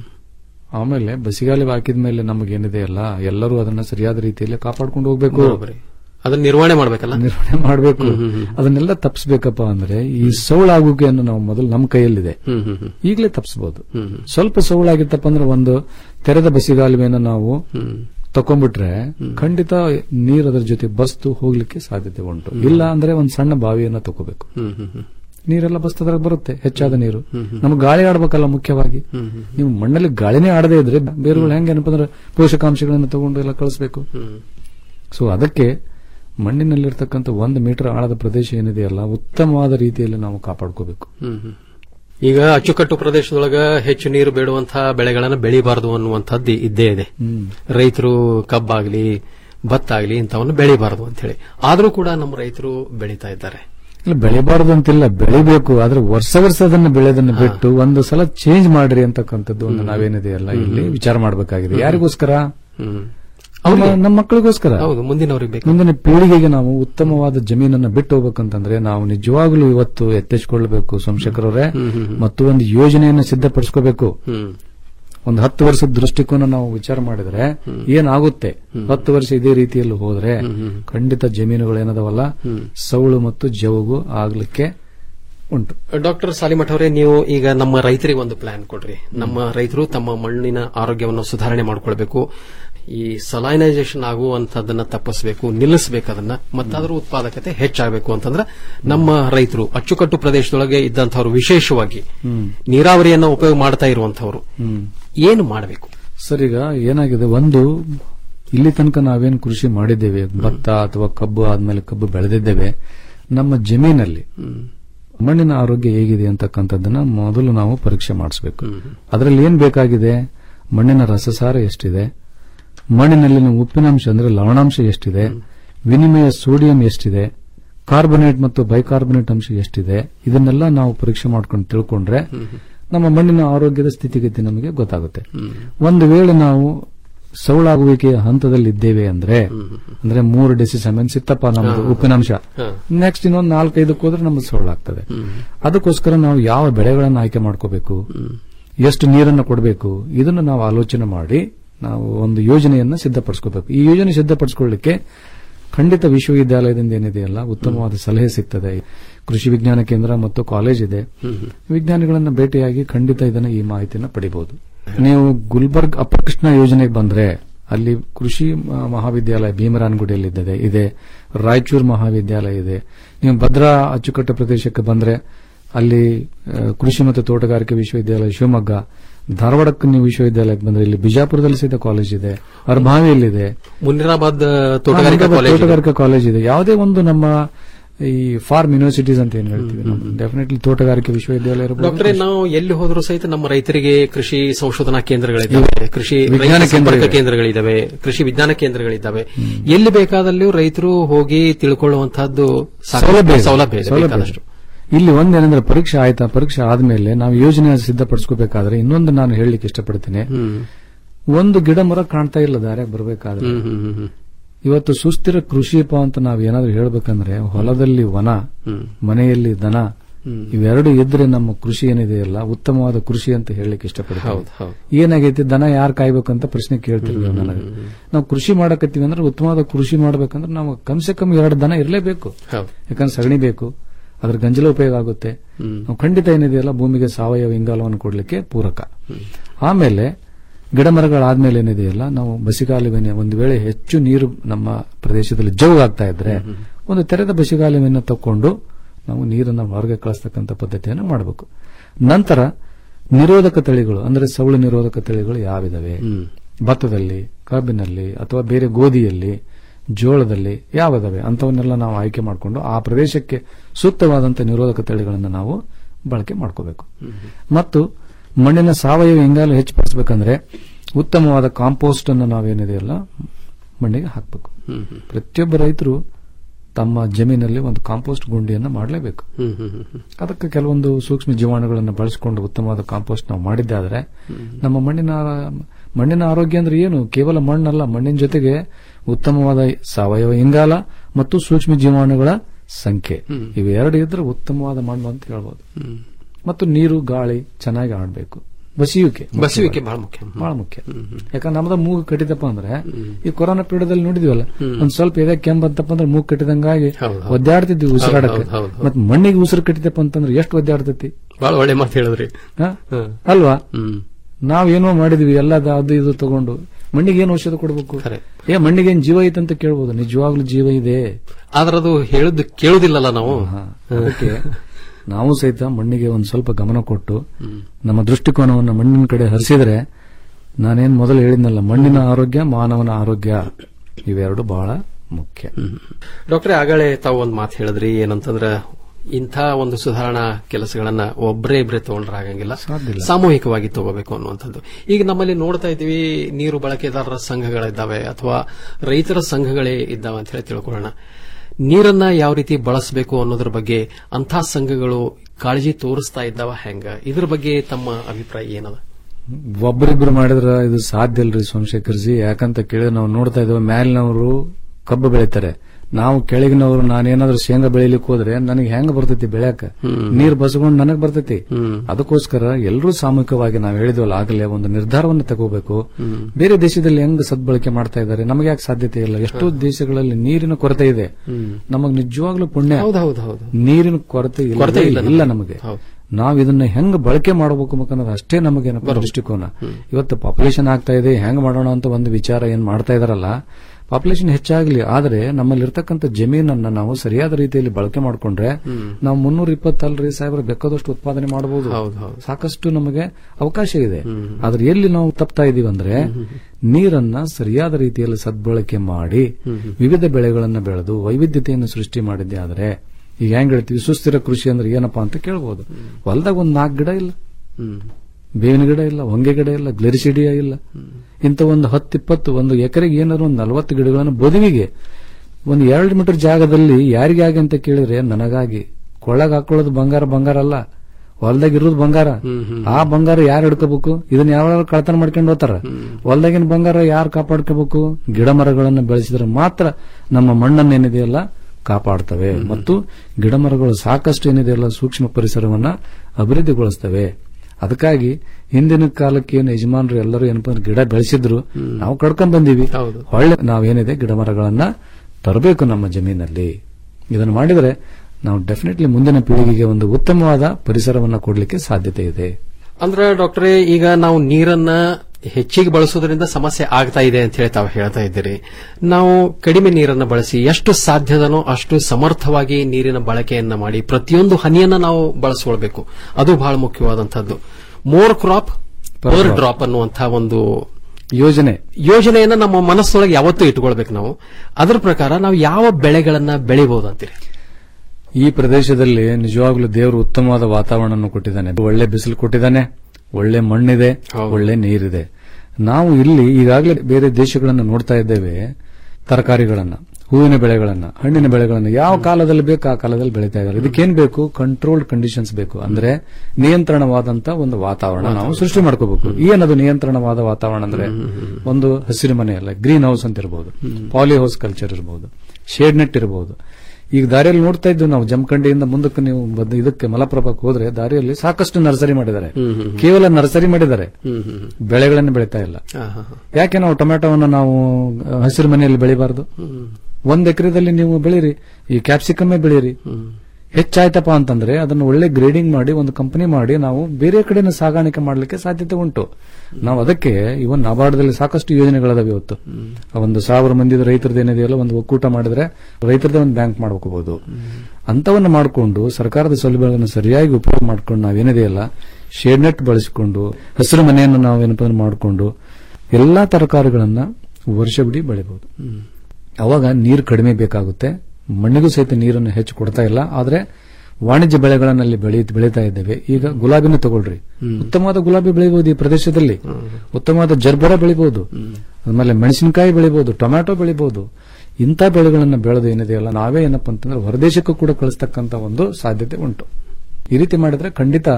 ಆಮೇಲೆ ಬಸಿಗಾಲಿ ಹಾಕಿದ ಮೇಲೆ ನಮಗೇನಿದೆ ಅಲ್ಲ ಎಲ್ಲರೂ ಅದನ್ನ ಸರಿಯಾದ ರೀತಿಯಲ್ಲಿ ಕಾಪಾಡ್ಕೊಂಡು ಹೋಗ್ಬೇಕು ಬರೋಬ್ಬರಿ. ಅದನ್ನ ನಿರ್ವಹಣೆ ಮಾಡ್ಬೇಕಲ್ಲ ನಿರ್ವಹಣೆ ಮಾಡಬೇಕು ಅದನ್ನೆಲ್ಲ ತಪ್ಪಿಸ್ಬೇಕಪ್ಪ ಅಂದ್ರೆ ಈ ಸೌಳಾಗುವಿಕೆಯನ್ನು ನಾವು ಮೊದಲು ನಮ್ಮ ಕೈಯಲ್ಲಿದೆ ಹ್ಮ್ ಹ್ಮ್ ಹ್ಮ್ ಈಗಲೇ ತಪ್ಪಿಸಬಹುದು ಸ್ವಲ್ಪ ಸೌಳಾಗಿತ್ತಪ್ಪ ಅಂದ್ರೆ ಒಂದು ತೆರೆದ ಬಸಿಗಾಲುವೆಯನ್ನು ನಾವು ತಕೊಂಡ್ಬಿಟ್ರೆ ಖಂಡಿತ ನೀರು ಅದರ ಜೊತೆ ಬಸ್ತು ಹೋಗ್ಲಿಕ್ಕೆ ಸಾಧ್ಯತೆ ಉಂಟು ಇಲ್ಲ ಅಂದ್ರೆ ಒಂದ್ ಸಣ್ಣ ಬಾವಿಯನ್ನ ತಗೋಬೇಕು ಹ್ಮ್ ಹ್ಮ್ ಹ್ಮ್ ನೀರೆಲ್ಲ ಬಸ್ತದ್ರಾಗ ಬರುತ್ತೆ ಹೆಚ್ಚಾದ ನೀರು ನಮ್ಗೆ ಗಾಳಿ ಆಡ್ಬೇಕಲ್ಲ ಮುಖ್ಯವಾಗಿ ನೀವು ಮಣ್ಣಲ್ಲಿ ಗಾಳಿನೇ ಆಡದೇ ಇದ್ರೆ ಬೇರುಗಳು ಹೆಂಗೆ ಏನಪ್ಪ ಅಂದ್ರೆ ಪೋಷಕಾಂಶಗಳನ್ನು ತಗೊಂಡು ಎಲ್ಲ ಕಳಿಸ್ಬೇಕು ಸೊ ಅದಕ್ಕೆ ಮಣ್ಣಿನಲ್ಲಿರ್ತಕ್ಕಂಥ ಒಂದು ಮೀಟರ್ ಆಳದ ಪ್ರದೇಶ ಏನಿದೆಯಲ್ಲ ಉತ್ತಮವಾದ ರೀತಿಯಲ್ಲಿ ನಾವು ಕಾಪಾಡ್ಕೋಬೇಕು ಹ್ಮ್ ಹ್ಮ್. ಈಗ ಅಚ್ಚುಕಟ್ಟು ಪ್ರದೇಶದೊಳಗ ಹೆಚ್ಚು ನೀರು ಬೇಡುವಂತಹ ಬೆಳೆಗಳನ್ನ ಬೆಳಿಬಾರದು ಅನ್ನುವಂಥದ್ದು ಇದ್ದೇ ಇದೆ ರೈತರು ಕಬ್ಬಾಗ್ಲಿ ಭತ್ತ ಆಗ್ಲಿ ಇಂಥವನ್ನು ಬೆಳಿಬಾರದು ಅಂತ ಹೇಳಿ ಆದ್ರೂ ಕೂಡ ನಮ್ಮ ರೈತರು ಬೆಳೀತಾ ಇದ್ದಾರೆ ಇಲ್ಲ ಬೆಳಿಬಾರದು ಅಂತಿಲ್ಲ ಬೆಳಿಬೇಕು ಆದ್ರೆ ವರ್ಷ ವರ್ಷ ಅದನ್ನ ಬೆಳೆದನ್ನ ಬಿಟ್ಟು ಒಂದು ಸಲ ಚೇಂಜ್ ಮಾಡ್ರಿ ಅಂತಕ್ಕಂಥದ್ದು ಒಂದು ನಾವೇನಿದೆಯಲ್ಲ ಇಲ್ಲಿ ವಿಚಾರ ಮಾಡಬೇಕಾಗಿದೆ ಯಾರಿಗೋಸ್ಕರ ನಮ್ಮ ನಮ್ಮ ಮಕ್ಕಳಿಗೋಸ್ಕರ ಹೌದು ಮುಂದಿನವ್ರಿಗೆ ಬೇಕು ಮುಂದಿನ ಪೀಳಿಗೆಗೆ ನಾವು ಉತ್ತಮವಾದ ಜಮೀನನ್ನ ಬಿಟ್ಟು ಹೋಗ್ಬೇಕಂತಂದ್ರೆ ನಾವು ನಿಜವಾಗ್ಲೂ ಇವತ್ತು ಎತ್ತೆಚ್ಕೊಳ್ಬೇಕು ಸೋಮಶೇಖರವ್ರೆ ಮತ್ತು ಒಂದು ಯೋಜನೆಯನ್ನ ಸಿದ್ಧಪಡಿಸ್ಕೋಬೇಕು ಹ್ಮ್ ಒಂದು ಹತ್ತು ವರ್ಷದ ದೃಷ್ಟಿಕೋನ ನಾವು ವಿಚಾರ ಮಾಡಿದ್ರೆ ಏನಾಗುತ್ತೆ ಹತ್ತು ವರ್ಷ ಇದೇ ರೀತಿಯಲ್ಲಿ ಹೋದ್ರೆ ಖಂಡಿತ ಜಮೀನುಗಳು ಏನದವಲ್ಲ ಸೌಳು ಮತ್ತು ಜವುಗು ಆಗ್ಲಿಕ್ಕೆ ಉಂಟು ಡಾಕ್ಟರ್ ಸಾಲಿಮಠ್ ಅವರೇ ನೀವು ಈಗ ನಮ್ಮ ರೈತರಿಗೆ ಒಂದು ಪ್ಲಾನ್ ಕೊಡ್ರಿ ನಮ್ಮ ರೈತರು ತಮ್ಮ ಮಣ್ಣಿನ ಆರೋಗ್ಯವನ್ನು ಸುಧಾರಣೆ ಮಾಡ್ಕೊಳ್ಬೇಕು ಈ ಸಲೈನೈಸೇಷನ್ ಆಗುವಂತದನ್ನ ತಪ್ಪಿಸಬೇಕು ನಿಲ್ಲಿಸಬೇಕು ಅದನ್ನ ಮತ್ತಾದ್ರೂ ಉತ್ಪಾದಕತೆ ಹೆಚ್ಚಾಗಬೇಕು ಅಂತಂದ್ರೆ ನಮ್ಮ ರೈತರು ಅಚ್ಚುಕಟ್ಟು ಪ್ರದೇಶದೊಳಗೆ ಇದ್ದಂತಹವರು ವಿಶೇಷವಾಗಿ ನೀರಾವರಿಯನ್ನ ಉಪಯೋಗ ಮಾಡ್ತಾ ಇರುವಂತಹವರು ಹ್ಮ್ ಏನು ಮಾಡಬೇಕು ಸರ್ ಈಗ ಏನಾಗಿದೆ ಒಂದು ಇಲ್ಲಿ ತನಕ ನಾವೇನು ಕೃಷಿ ಮಾಡಿದ್ದೇವೆ ಭತ್ತ ಅಥವಾ ಕಬ್ಬು ಆದ್ಮೇಲೆ ಕಬ್ಬು ಬೆಳೆದಿದ್ದೇವೆ ನಮ್ಮ ಜಮೀನಲ್ಲಿ ಮಣ್ಣಿನ ಆರೋಗ್ಯ ಹೇಗಿದೆ ಅಂತಕ್ಕಂಥದ್ದನ್ನ ಮೊದಲು ನಾವು ಪರೀಕ್ಷೆ ಮಾಡಿಸಬೇಕು ಅದರಲ್ಲಿ ಏನ್ ಬೇಕಾಗಿದೆ ಮಣ್ಣಿನ ರಸಸಾರ ಎಷ್ಟಿದೆ ಮಣ್ಣಿನಲ್ಲಿನ ಉಪ್ಪಿನಾಂಶ ಅಂದ್ರೆ ಲವಣಾಂಶ ಎಷ್ಟಿದೆ ವಿನಿಮಯ ಸೋಡಿಯಂ ಎಷ್ಟಿದೆ ಕಾರ್ಬೊನೇಟ್ ಮತ್ತು ಬೈಕಾರ್ಬೊನೇಟ್ ಅಂಶ ಎಷ್ಟಿದೆ ಇದನ್ನೆಲ್ಲ ನಾವು ಪರೀಕ್ಷೆ ಮಾಡ್ಕೊಂಡು ತಿಳ್ಕೊಂಡ್ರೆ ನಮ್ಮ ಮಣ್ಣಿನ ಆರೋಗ್ಯದ ಸ್ಥಿತಿಗತಿ ನಮಗೆ ಗೊತ್ತಾಗುತ್ತೆ ಒಂದು ವೇಳೆ ನಾವು ಸೌಳಾಗುವಿಕೆಯ ಹಂತದಲ್ಲಿ ಇದ್ದೇವೆ ಅಂದ್ರೆ ಅಂದ್ರೆ ಮೂರು ಡೆಸಿಸಮೆನ್ಸ್ ಇತ್ತಪ್ಪ ನಮ್ದು ಹಾ. ಉಪ್ಪಿನಾಂಶ ಹಾ. ನೆಕ್ಸ್ಟ್ ಇನ್ನೊಂದು ನಾಲ್ಕೈದಕ್ಕೆ ಹೋದ್ರೆ ನಮ್ದು ಸೌಳಾಗ್ತದೆ ಅದಕ್ಕೋಸ್ಕರ ನಾವು ಯಾವ ಬೆಳೆಗಳನ್ನು ಆಯ್ಕೆ ಮಾಡ್ಕೋಬೇಕು ಎಷ್ಟು ನೀರನ್ನು ಕೊಡಬೇಕು ಇದನ್ನು ನಾವು ಆಲೋಚನೆ ಮಾಡಿ ನಾವು ಒಂದು ಯೋಜನೆಯನ್ನ ಸಿದ್ಧಪಡಿಸ್ಕೋಬೇಕು ಈ ಯೋಜನೆ ಸಿದ್ಧಪಡಿಸ್ಕೊಳ್ಳಿಕ್ಕೆ ಖಂಡಿತ ವಿಶ್ವವಿದ್ಯಾಲಯದಿಂದ ಏನಿದೆಯಲ್ಲ ಉತ್ತಮವಾದ ಸಲಹೆ ಸಿಗ್ತದೆ ಕೃಷಿ ವಿಜ್ಞಾನ ಕೇಂದ್ರ ಮತ್ತು ಕಾಲೇಜ್ ಇದೆ ವಿಜ್ಞಾನಿಗಳನ್ನ ಭೇಟಿಯಾಗಿ ಖಂಡಿತ ಇದನ್ನ ಈ ಮಾಹಿತಿನ ಪಡಿಬಹುದು ನೀವು ಗುಲ್ಬರ್ಗ್ ಅಪಕೃಷ್ಣ ಯೋಜನೆಗೆ ಬಂದ್ರೆ ಅಲ್ಲಿ ಕೃಷಿ ಮ- ಮಹಾವಿದ್ಯಾಲಯ ಭೀಮರಾನ್ಗುಡಿಯಲ್ಲಿದೆ ಇದೆ ರಾಯಚೂರು ಮಹಾವಿದ್ಯಾಲಯ ಇದೆ ನೀವು ಭದ್ರಾ ಅಚ್ಚುಕಟ್ಟು ಪ್ರದೇಶಕ್ಕೆ ಬಂದ್ರೆ ಅಲ್ಲಿ ಆ, ಕೃಷಿ ಮತ್ತು ತೋಟಗಾರಿಕೆ ವಿಶ್ವವಿದ್ಯಾಲಯ ಶಿವಮೊಗ್ಗ ಧಾರವಾಡಕ್ಕೆ ನೀವು ವಿಶ್ವವಿದ್ಯಾಲಯಕ್ಕೆ ಬಂದ್ರೆ ಇಲ್ಲಿ ಬಿಜಾಪುರದಲ್ಲಿ ಸಹಿತ ಕಾಲೇಜ್ ಇದೆ ಅರ್ಭಾವಿಯಲ್ಲಿದೆ ಮುನಿರಾಬಾದ್ ತೋಟಗಾರಿಕಾ ಹಾ, ಕಾಲೇಜ್ ಇದೆ. ತೋಟಗಾರಿಕಾ ಕಾಲೇಜ್ ಇದೆ ಯಾವುದೇ ಒಂದು ನಮ್ಮ ಈ ಫಾರ್ಮ್ ಯೂನಿವರ್ಸಿಟೀಸ್ ಅಂತ ಏನ್ ಹೇಳ್ತೀವಿ ಡೆಫಿನೆಟ್ಲಿ ತೋಟಗಾರಿಕೆ ವಿಶ್ವವಿದ್ಯಾಲಯ ಇರ್ಬೋದು ಡಾಕ್ಟ್ರೆ ನಾವು ಎಲ್ಲಿ ಹೋದ್ರೂ ಸಹಿತ ನಮ್ಮ ರೈತರಿಗೆ ಕೃಷಿ ಸಂಶೋಧನಾ ಕೇಂದ್ರಗಳಿದ್ದಾವೆ ಕೃಷಿ ವಿಜ್ಞಾನ ರೈತ ಸಂಪರ್ಕ ಕೇಂದ್ರ ಇದೆ. ಕೇಂದ್ರಗಳಿದ್ದಾವೆ ಕೃಷಿ ವಿಜ್ಞಾನ ಕೇಂದ್ರಗಳಿದ್ದಾವೆ ಎಲ್ಲಿ ಬೇಕಾದಲ್ಲಿಯೂ ರೈತರು ಹೋಗಿ ತಿಳ್ಕೊಳ್ಳುವಂತಹದ್ದು ಸಾಕಷ್ಟು ಸೌಲಭ್ಯ ಇದೆ. ಸೌಲಭ್ಯ ಇದೆ ಸೌಲಭ್ಯ ಬೇಕಾದಷ್ಟು ಇದೆ. ಇಲ್ಲಿ ಒಂದೇನಂದ್ರೆ ಪರೀಕ್ಷೆ ಆಯ್ತಾ ಪರೀಕ್ಷೆ ಆದ್ಮೇಲೆ ನಾವು ಯೋಜನೆ ಸಿದ್ಧಪಡಿಸ್ಕೋಬೇಕಾದ್ರೆ ಇನ್ನೊಂದು ನಾನು ಹೇಳಲಿಕ್ಕೆ ಇಷ್ಟಪಡ್ತೀನಿ ಒಂದು ಗಿಡ ಮರ ಕಾಣ್ತಾ ಇಲ್ಲ ದಾರ್ಯಾಗ ಬರಬೇಕಾದ್ರೆ ಇವತ್ತು ಸುಸ್ಥಿರ ಕೃಷಿಪ ಅಂತ ನಾವ್ ಏನಾದ್ರೂ ಹೇಳ್ಬೇಕಂದ್ರೆ ಹೊಲದಲ್ಲಿ ವನ ಮನೆಯಲ್ಲಿ ದನ ಇವೆರಡು ಇದ್ರೆ ನಮ್ಮ ಕೃಷಿ ಏನಿದೆಯಲ್ಲ ಉತ್ತಮವಾದ ಕೃಷಿ ಅಂತ ಹೇಳಲಿಕ್ಕೆ ಇಷ್ಟಪಡ್ತೀನಿ ಹೌದು, ಹೌದು. ಏನಾಗೈತಿ ದನ ಯಾರು ಕಾಯ್ಬೇಕಂತ ಪ್ರಶ್ನೆ ಕೇಳ್ತಿರ್ತೀವಿ ನನಗೆ ನಾವು ಕೃಷಿ ಮಾಡಕತ್ತೀವಿ ಅಂದ್ರೆ ಉತ್ತಮವಾದ ಕೃಷಿ ಮಾಡ್ಬೇಕಂದ್ರೆ ನಾವು ಕಮ್ಸೆ ಕಮ್ ಎರಡು ದನ ಇರಲೇಬೇಕು ಹೌದು. ಯಾಕಂದ್ರೆ ಸಗಣಿ ಬೇಕು ಅದ್ರ ಗಂಜಲ ಉಪಯೋಗ ಆಗುತ್ತೆ ನಾವು ಖಂಡಿತ ಏನಿದೆಯಲ್ಲ ಭೂಮಿಗೆ ಸಾವಯವ ಇಂಗಾಲವನ್ನು ಕೊಡ್ಲಿಕ್ಕೆ ಪೂರಕ ಆಮೇಲೆ ಗಿಡ ಮರಗಳಾದ್ಮೇಲೆ ಏನಿದೆಯಲ್ಲ ನಾವು ಬಸಿಗಾಲುವೆನೆ ಒಂದು ವೇಳೆ ಹೆಚ್ಚು ನೀರು ನಮ್ಮ ಪ್ರದೇಶದಲ್ಲಿ ಜೌಗಾಗ್ತಾ ಇದ್ರೆ ಒಂದು ತೆರೆದ ಬಸಿಗಾಲುವೆಯನ್ನು ತಕೊಂಡು ನಾವು ನೀರನ್ನು ಹೊರಗೆ ಕಳಿಸ್ತಕ್ಕಂಥ ಪದ್ಧತಿಯನ್ನು ಮಾಡಬೇಕು ನಂತರ ನಿರೋಧಕ ತಳಿಗಳು ಅಂದ್ರೆ ಸೌಳು ನಿರೋಧಕ ತಳಿಗಳು ಯಾವಿದಾವೆ ಭತ್ತದಲ್ಲಿ ಕಬ್ಬಿನಲ್ಲಿ ಅಥವಾ ಬೇರೆ ಗೋಧಿಯಲ್ಲಿ ಜೋಳದಲ್ಲಿ ಯಾವದವೆ ಅಂತವನ್ನೆಲ್ಲ ನಾವು ಆಯ್ಕೆ ಮಾಡಿಕೊಂಡು ಆ ಪ್ರದೇಶಕ್ಕೆ ಸೂಕ್ತವಾದಂತಹ ನಿರೋಧಕ ತಳಿಗಳನ್ನು ನಾವು ಬಳಕೆ ಮಾಡ್ಕೋಬೇಕು ಮತ್ತು ಮಣ್ಣಿನ ಸಾವಯವ ಇಂಗಾಲ ಹೆಚ್ಚುಪಡಿಸಬೇಕಂದ್ರೆ ಉತ್ತಮವಾದ ಕಾಂಪೋಸ್ಟ್ ಅನ್ನು ನಾವೇನಿದೆಯಲ್ಲ ಮಣ್ಣಿಗೆ ಹಾಕಬೇಕು ಪ್ರತಿಯೊಬ್ಬ ರೈತರು ತಮ್ಮ ಜಮೀನಲ್ಲಿ ಒಂದು ಕಾಂಪೋಸ್ಟ್ ಗುಂಡಿಯನ್ನು ಮಾಡಲೇಬೇಕು ಹ್ಮ್ ಹ್ಮ್ ಹ್ಮ್ ಹ್ಮ್. ಅದಕ್ಕೆ ಕೆಲವೊಂದು ಸೂಕ್ಷ್ಮ ಜೀವಾಣುಗಳನ್ನು ಬಳಸಿಕೊಂಡು ಉತ್ತಮವಾದ ಕಾಂಪೋಸ್ಟ್ ನಾವು ಮಾಡಿದ್ದಾದ್ರೆ ನಮ್ಮ ಮಣ್ಣಿನ ಮಣ್ಣಿನ ಆರೋಗ್ಯ ಅಂದ್ರೆ ಏನು ಕೇವಲ ಮಣ್ಣಲ್ಲ ಮಣ್ಣಿನ ಜೊತೆಗೆ ಉತ್ತಮವಾದ ಸಾವಯವ ಇಂಗಾಲ ಮತ್ತು ಸೂಕ್ಷ್ಮ ಜೀವಾಣುಗಳ ಸಂಖ್ಯೆ ಇವೆರಡು ಇದ್ರೆ ಉತ್ತಮವಾದ ಮಣ್ಣು ಅಂತ ಹೇಳ್ಬೋದು ಮತ್ತು ನೀರು ಗಾಳಿ ಚೆನ್ನಾಗಿ ಆಡಬೇಕು ಬಸಿಯುವಿಕೆ ಬಸಿಯುವಿಕೆ ಬಹಳ ಮುಖ್ಯ. ಬಹಳ ಮುಖ್ಯ ಯಾಕಂದ್ರೆ ನಮ್ದ ಮೂಗು ಕಟ್ಟಿದಪ್ಪ ಅಂದ್ರೆ ಈ ಕೊರೋನಾ ಪೀರಿಯಡಲ್ಲಿ ನೋಡಿದ್ವಲ್ಲ ಒಂದ್ ಸ್ವಲ್ಪ ಎದೆ ಕೆಂಪ್ ಅಂತಪ್ಪ ಅಂದ್ರೆ ಮೂಗು ಕಟ್ಟಿದಂಗಾಗಿ ಒದ್ದಾಡ್ತಿದ್ವಿ ಉಸಿರಾಡಕ್ಕೆ ಹೌದು, ಹೌದು, ಹೌದು. ಮತ್ ಮಣ್ಣಿಗೆ ಉಸಿರು ಕಟ್ಟಿದಪ್ಪ ಅಂತಂದ್ರೆ ಎಷ್ಟು ಒದ್ದಾಡ್ತೈತಿ ಬಹಳ ಒಳ್ಳೆ ಮಾತು ಹೇಳಿದ್ರಿ ಹ? ಹ್ಮ್. ಅಲ್ವಾ ನಾವೇನೋ ಮಾಡಿದ್ವಿ ಎಲ್ಲ ಅದು ಇದು ತಗೊಂಡು ಮಣ್ಣಿಗೆ ಏನು ಔಷಧ ಕೊಡಬೇಕು ಏ ಮಣ್ಣಿಗೆ ಏನ್ ಜೀವ ಐತೆ ಅಂತ ಕೇಳ್ಬೋದು ನಿಜವಾಗ್ಲೂ ಜೀವ ಇದೆ ಆದ್ರೆ ಅದು ಹೇಳುದು ಕೇಳುದಿಲ್ಲಲ್ಲ ನಾವು ಅದಕ್ಕೆ ನಾವು ಸಹಿತ ಮಣ್ಣಿಗೆ ಒಂದ್ ಸ್ವಲ್ಪ ಗಮನ ಕೊಟ್ಟು ನಮ್ಮ ದೃಷ್ಟಿಕೋನವನ್ನು ಮಣ್ಣಿನ ಕಡೆ ಹರಿಸಿದ್ರೆ ನಾನೇನ್ ಮೊದಲು ಹೇಳಿದ್ನಲ್ಲ ಮಣ್ಣಿನ ಆರೋಗ್ಯ ಮಾನವನ ಆರೋಗ್ಯ ಇವೆರಡು ಬಹಳ ಮುಖ್ಯ ಡಾಕ್ಟ್ರೆ ಆಗಳೇ ತಾವು ಒಂದು ಮಾತು ಹೇಳಿದ್ರಿ ಏನಂತಂದ್ರ ಇಂಥ ಒಂದು ಸುಧಾರಣಾ ಕೆಲಸಗಳನ್ನ ಒಬ್ಬರೇ ಇಬ್ಬರೇ ತಗೊಂಡ್ರೆ ಆಗಂಗಿಲ್ಲ ಸಾಮೂಹಿಕವಾಗಿ ತಗೋಬೇಕು ಅನ್ನುವಂಥದ್ದು ಈಗ ನಮ್ಮಲ್ಲಿ ನೋಡ್ತಾ ಇದ್ದೀವಿ ನೀರು ಬಳಕೆದಾರರ ಸಂಘಗಳಿದ್ದಾವೆ ಅಥವಾ ರೈತರ ಸಂಘಗಳೇ ಇದ್ದಾವೆ ಅಂತ ಹೇಳಿ ತಿಳ್ಕೊಳ್ಳೋಣ ನೀರನ್ನ ಯಾವ ರೀತಿ ಬಳಸಬೇಕು ಅನ್ನೋದ್ರ ಬಗ್ಗೆ ಅಂಥ ಸಂಘಗಳು ಕಾಳಜಿ ತೋರಿಸ್ತಾ ಇದ್ದಾವ ಹೆಂಗ ಇದ್ರ ಬಗ್ಗೆ ತಮ್ಮ ಅಭಿಪ್ರಾಯ ಏನದ ಒಬ್ಬರಿಬ್ರು ಮಾಡಿದ್ರ ಇದು ಸಾಧ್ಯ ಇಲ್ರಿ ಸೋಮಶೇಖರ್ಜಿ ಯಾಕಂತ ಕೇಳಿದ್ರೆ ನಾವು ನೋಡ್ತಾ ಇದ್ದೇವೆ ಮ್ಯಾಲಿನವರು ಕಬ್ಬು ಬೆಳಿತಾರೆ ನಾವು ಕೆಳಗಿನವರು ನಾನೇನಾದ್ರೂ ಶೇಂಗಾ ಬೆಳಿಲಿಕ್ಕೆ ಹೋದ್ರೆ ನನಗೆ ಹೆಂಗ ಬರ್ತೈತಿ ಬೆಳ್ಯಾಕ ನೀರ್ ಬಸ್ಕೊಂಡು ನನಗ್ ಬರ್ತೈತಿ ಅದಕ್ಕೋಸ್ಕರ ಎಲ್ಲರೂ ಸಾಮೂಹಿಕವಾಗಿ ನಾವು ಹೇಳಿದ್ವಲ್ಲ ಆಗಲೇ ಒಂದು ನಿರ್ಧಾರವನ್ನು ತಗೋಬೇಕು ಬೇರೆ ದೇಶದಲ್ಲಿ ಹೆಂಗ್ ಸದ್ಬಳಕೆ ಮಾಡ್ತಾ ಇದ್ದಾರೆ ನಮಗೆ ಯಾಕೆ ಸಾಧ್ಯತೆ ಇಲ್ಲ ಎಷ್ಟೋ ದೇಶಗಳಲ್ಲಿ ನೀರಿನ ಕೊರತೆ ಇದೆ ನಮಗ್ ನಿಜವಾಗ್ಲೂ ಪುಣ್ಯ ಹೌದು ಹೌದು ನೀರಿನ ಕೊರತೆ ಇಲ್ಲ- ಕೊರತೆ ಇಲ್ಲ ಇಲ್ಲ ನಮಗೆ. ನಮಗೆ ನಾವ್ ಇದನ್ನ ಹೆಂಗ್ ಬಳಕೆ ಮಾಡಬೇಕು ಅನ್ನೋದು ಅಷ್ಟೇ ನಮಗೇನಪ್ಪ ದೃಷ್ಟಿಕೋನ ಇವತ್ತು ಪಾಪ್ಯುಲೇಷನ್ ಆಗ್ತಾ ಇದೆ ಹೆಂಗ್ ಮಾಡೋಣ ಅಂತ ಒಂದು ವಿಚಾರ ಏನ್ ಮಾಡ್ತಾ ಇದಾರಲ್ಲ ಪಾಪ್ಯುಲೇಷನ್ ಹೆಚ್ಚಾಗ್ಲಿ ಆದ್ರೆ ನಮ್ಮಲ್ಲಿ ಇರ್ತಕ್ಕಂಥ ಜಮೀನನ್ನ ನಾವು ಸರಿಯಾದ ರೀತಿಯಲ್ಲಿ ಬಳಕೆ ಮಾಡ್ಕೊಂಡ್ರೆ ನಾವು ಮುನ್ನೂರ ಇಪ್ಪತ್ತಲ್ರಿ ಸಾವಿರ ಬೇಕಾದಷ್ಟು ಉತ್ಪಾದನೆ ಮಾಡಬಹುದು ಸಾಕಷ್ಟು ನಮಗೆ ಅವಕಾಶ ಇದೆ ಆದ್ರೆ ಎಲ್ಲಿ ನಾವು ತಪ್ತಾ ಇದೀವಿ ಅಂದ್ರೆ ನೀರನ್ನ ಸರಿಯಾದ ರೀತಿಯಲ್ಲಿ ಸದ್ಬಳಕೆ ಮಾಡಿ ವಿವಿಧ ಬೆಳೆಗಳನ್ನ ಬೆಳೆದು ವೈವಿಧ್ಯತೆಯನ್ನು ಸೃಷ್ಟಿ ಮಾಡಿದ್ದೆ ಆದ್ರೆ ಈಗ ಹೆಂಗ್ ಹೇಳ್ತೀವಿ ಸುಸ್ಥಿರ ಕೃಷಿ ಅಂದ್ರೆ ಏನಪ್ಪಾ ಅಂತ ಕೇಳ್ಬೋದು ಹೊಲದಾಗ ಒಂದ್ ನಾಲ್ಕು ಗಿಡ ಇಲ್ಲ ಬೇವಿನ ಗಿಡ ಇಲ್ಲ ಹೊಂಗೆ ಗಿಡ ಇಲ್ಲ ಗ್ಲೆರಿಸಿಡಿಯಾ ಇಲ್ಲ ಇಂಥ ಒಂದು ಹತ್ತಿಪ್ಪತ್ತು ಒಂದು ಎಕರೆಗೆ ಏನಾದ್ರು ಒಂದು ನಲವತ್ತು ಗಿಡಗಳನ್ನು ಬದುವಿಗೆ ಒಂದು ಎರಡು ಮೀಟರ್ ಜಾಗದಲ್ಲಿ ಯಾರಿಗಾಗಿ ಅಂತ ಕೇಳಿದ್ರೆ ನನಗಾಗಿ ಕೊಳ್ಳಾಗ ಹಾಕೊಳ್ಳೋದು ಬಂಗಾರ ಬಂಗಾರ ಅಲ್ಲ ಹೊಲ್ದಾಗ ಇರೋದು ಬಂಗಾರ ಆ ಬಂಗಾರ ಯಾರು ಹಿಡ್ಕೋಬೇಕು ಇದನ್ನ ಯಾವ ಕಳ್ತನ ಮಾಡ್ಕೊಂಡು ಹೋಗ್ತಾರ ಹೊಲ್ದಾಗಿನ ಬಂಗಾರ ಯಾರು ಕಾಪಾಡ್ಕೋಬೇಕು ಗಿಡ ಮರಗಳನ್ನ ಬೆಳೆಸಿದ್ರೆ ಮಾತ್ರ ನಮ್ಮ ಮಣ್ಣನ್ನ ಏನಿದೆಯಲ್ಲ ಕಾಪಾಡ್ತವೆ ಮತ್ತು ಗಿಡ ಮರಗಳು ಸಾಕಷ್ಟು ಏನಿದೆಯಲ್ಲ ಸೂಕ್ಷ್ಮ ಪರಿಸರವನ್ನ ಅಭಿವೃದ್ಧಿಗೊಳಿಸ್ತವೆ ಅದಕ್ಕಾಗಿ ಹಿಂದಿನ ಕಾಲಕ್ಕೆ ಏನು ಯಜಮಾನರು ಎಲ್ಲರೂ ಏನಪ್ಪ ಅಂದ್ರೆ ಗಿಡ ಬೆಳೆಸಿದ್ರು ನಾವು ಕಡ್ಕೊಂಡ್ ಬಂದೀವಿ ಒಳ್ಳೆ ನಾವೇನಿದೆ ಗಿಡ ಮರಗಳನ್ನ ತರಬೇಕು ನಮ್ಮ ಜಮೀನಲ್ಲಿ ಇದನ್ನು ಮಾಡಿದರೆ ನಾವು ಡೆಫಿನೆಟ್ಲಿ ಮುಂದಿನ ಪೀಳಿಗೆಗೆ ಒಂದು ಉತ್ತಮವಾದ ಪರಿಸರವನ್ನ ಕೊಡ್ಲಿಕ್ಕೆ ಸಾಧ್ಯತೆ ಇದೆ ಅಂದ್ರೆ ಡಾಕ್ಟ್ರೇ ಈಗ ನಾವು ನೀರನ್ನ ಹೆಚ್ಚಿಗೆ ಬಳಸೋದ್ರಿಂದ ಸಮಸ್ಯೆ ಆಗ್ತಾ ಇದೆ ಅಂತ ಹೇಳಿ ತಾವು ಹೇಳ್ತಾ ಇದ್ದೀರಿ ನಾವು ಕಡಿಮೆ ನೀರನ್ನ ಬಳಸಿ ಎಷ್ಟು ಸಾಧ್ಯದನೋ ಅಷ್ಟು ಸಮರ್ಥವಾಗಿ ನೀರಿನ ಬಳಕೆಯನ್ನ ಮಾಡಿ ಪ್ರತಿಯೊಂದು ಹನಿಯನ್ನ ನಾವು ಬಳಸ್ಕೊಳ್ಬೇಕು ಅದು ಬಹಳ ಮುಖ್ಯವಾದಂತಹದ್ದು ಮೋರ್ ಕ್ರಾಪ್ ಪರ್ ಡ್ರಾಪ್ ಅನ್ನುವಂತಹ ಒಂದು ಯೋಜನೆ ಯೋಜನೆಯನ್ನ ನಮ್ಮ ಮನಸ್ಸೊಳಗೆ ಯಾವತ್ತೂ ಇಟ್ಕೊಳ್ಬೇಕು ನಾವು ಅದರ ಪ್ರಕಾರ ನಾವು ಯಾವ ಬೆಳೆಗಳನ್ನ ಬೆಳಿಬಹುದು ಅಂತೀರಿ ಈ ಪ್ರದೇಶದಲ್ಲಿ ನಿಜವಾಗ್ಲೂ ದೇವರು ಉತ್ತಮವಾದ ವಾತಾವರಣ ಕೊಟ್ಟಿದ್ದಾನೆ ಒಳ್ಳೆ ಬಿಸಿಲು ಕೊಟ್ಟಿದ್ದಾನೆ ಒಳ್ಳೆ ಮಣ್ಣಿದೆ ಒಳ್ಳೆ ನೀರಿದೆ ನಾವು ಇಲ್ಲಿ ಈಗಾಗಲೇ ಬೇರೆ ದೇಶಗಳನ್ನ ನೋಡ್ತಾ ಇದ್ದೇವೆ ತರಕಾರಿಗಳನ್ನ ಹೂವಿನ ಬೆಳೆಗಳನ್ನ ಹಣ್ಣಿನ ಬೆಳೆಗಳನ್ನ ಯಾವ ಕಾಲದಲ್ಲಿ ಬೇಕು ಆ ಕಾಲದಲ್ಲಿ ಬೆಳೀತಾ ಇದ್ದಾರೆ ಇದಕ್ಕೇನ್ ಬೇಕು ಕಂಟ್ರೋಲ್ಡ್ ಕಂಡೀಷನ್ಸ್ ಬೇಕು ಅಂದ್ರೆ ನಿಯಂತ್ರಣವಾದಂತ ಒಂದು ವಾತಾವರಣ ನಾವು ಸೃಷ್ಟಿ ಮಾಡ್ಕೋಬೇಕು ಏನದು ನಿಯಂತ್ರಣವಾದ ವಾತಾವರಣ ಅಂದ್ರೆ ಒಂದು ಹಸಿರು ಮನೆ ಅಲ್ಲ ಗ್ರೀನ್ ಹೌಸ್ ಅಂತ ಇರಬಹುದು ಪಾಲಿ ಹೌಸ್ ಕಲ್ಚರ್ ಇರಬಹುದು ಶೇಡ್ ನೆಟ್ ಇರಬಹುದು ಈಗ ದಾರಿಯಲ್ಲಿ ನೋಡ್ತಾ ಇದ್ದು ನಾವು ಜಮಖಂಡಿಯಿಂದ ಮುಂದಕ್ಕೆ ನೀವು ಬಂದು ಇದಕ್ಕೆ ಮಲಪ್ರಭಕ್ಕೆ ಹೋದ್ರೆ ದಾರಿಯಲ್ಲಿ ಸಾಕಷ್ಟು ನರ್ಸರಿ ಮಾಡಿದ್ದಾರೆ ಕೇವಲ ನರ್ಸರಿ ಮಾಡಿದ್ದಾರೆ ಬೆಳೆಗಳನ್ನು ಬೆಳೀತಾ ಇಲ್ಲ ಯಾಕೆ ನಾವು ಟೊಮೆಟೊವನ್ನು ನಾವು ಅಹ್, ಹಸಿರು ಮನೆಯಲ್ಲಿ ಬೆಳಿಬಾರದು ಒಂದ್ ಎಕರೆದಲ್ಲಿ ನೀವು ಬೆಳೀರಿ ಈ ಕ್ಯಾಪ್ಸಿಕಮ್ಮೇ ಬೆಳೀರಿ ಹೆಚ್ಚಾಯ್ತಪ್ಪ ಅಂತಂದ್ರೆ ಅದನ್ನು ಒಳ್ಳೆ ಗ್ರೇಡಿಂಗ್ ಮಾಡಿ ಒಂದು ಕಂಪನಿ ಮಾಡಿ ನಾವು ಬೇರೆ ಕಡೆನ ಸಾಗಾಣಿಕೆ ಮಾಡಲಿಕ್ಕೆ ಸಾಧ್ಯತೆ ಉಂಟು ನಾವು ಅದಕ್ಕೆ ಇವನ್ ನಬಾರ್ಡ್ದಲ್ಲಿ ಸಾಕಷ್ಟು ಯೋಜನೆಗಳದಾವೆ ಇವತ್ತು ಆ ಒಂದು ಸಾವಿರ ಮಂದಿ ರೈತರದ್ದು ಏನಿದೆಯಲ್ಲ ಒಂದು ಒಕ್ಕೂಟ ಮಾಡಿದ್ರೆ ರೈತರದೇ ಒಂದು ಬ್ಯಾಂಕ್ ಮಾಡ್ಕೋಬಹುದು ಅಂತವನ್ನ ಮಾಡಿಕೊಂಡು ಸರ್ಕಾರದ ಸೌಲಭ್ಯಗಳನ್ನು ಸರಿಯಾಗಿ ಉಪಯೋಗ ಮಾಡ್ಕೊಂಡು ನಾವೇನಿದೆಯಲ್ಲ ಶೇಡ್ ನೆಟ್ ಬಳಸಿಕೊಂಡು ಹಸಿರು ಮನೆಯನ್ನು ನಾವೇನಪ್ಪ ಅಂದ್ರೆ ಮಾಡಿಕೊಂಡು ಎಲ್ಲಾ ತರಕಾರಿಗಳನ್ನ ವರ್ಷವಿಡೀ ಬೆಳಿಬಹುದು ಅವಾಗ ನೀರು ಕಡಿಮೆ ಬೇಕಾಗುತ್ತೆ ಮಣ್ಣಿಗೂ ಸಹಿತ ನೀರನ್ನು ಹೆಚ್ಚು ಕೊಡ್ತಾ ಇಲ್ಲ ಆದ್ರೆ ವಾಣಿಜ್ಯ ಬೆಳೆಗಳನ್ನಲ್ಲಿ ಬೆಳಿ ಬೆಳೀತಾ ಇದ್ದೇವೆ ಈಗ ಗುಲಾಬಿನ ತಗೊಳ್ರಿ ಉತ್ತಮವಾದ ಗುಲಾಬಿ ಬೆಳಿಬಹುದು ಈ ಪ್ರದೇಶದಲ್ಲಿ ಉತ್ತಮವಾದ ಜರ್ಬರ ಬೆಳಿಬಹುದು ಆಮೇಲೆ ಮೆಣಸಿನಕಾಯಿ ಬೆಳಿಬಹುದು ಟೊಮ್ಯಾಟೊ ಬೆಳಿಬಹುದು ಇಂಥ ಬೆಳೆಗಳನ್ನ ಬೆಳೆದು ಏನಿದೆಯಲ್ಲ ನಾವೇ ಏನಪ್ಪ ಅಂತಂದ್ರೆ ಹೊರದೇಶಕ್ಕೂ ಕೂಡ ಕಳಿಸ್ತಕ್ಕಂತ ಒಂದು ಸಾಧ್ಯತೆ ಉಂಟು ಈ ರೀತಿ ಮಾಡಿದ್ರೆ ಖಂಡಿತ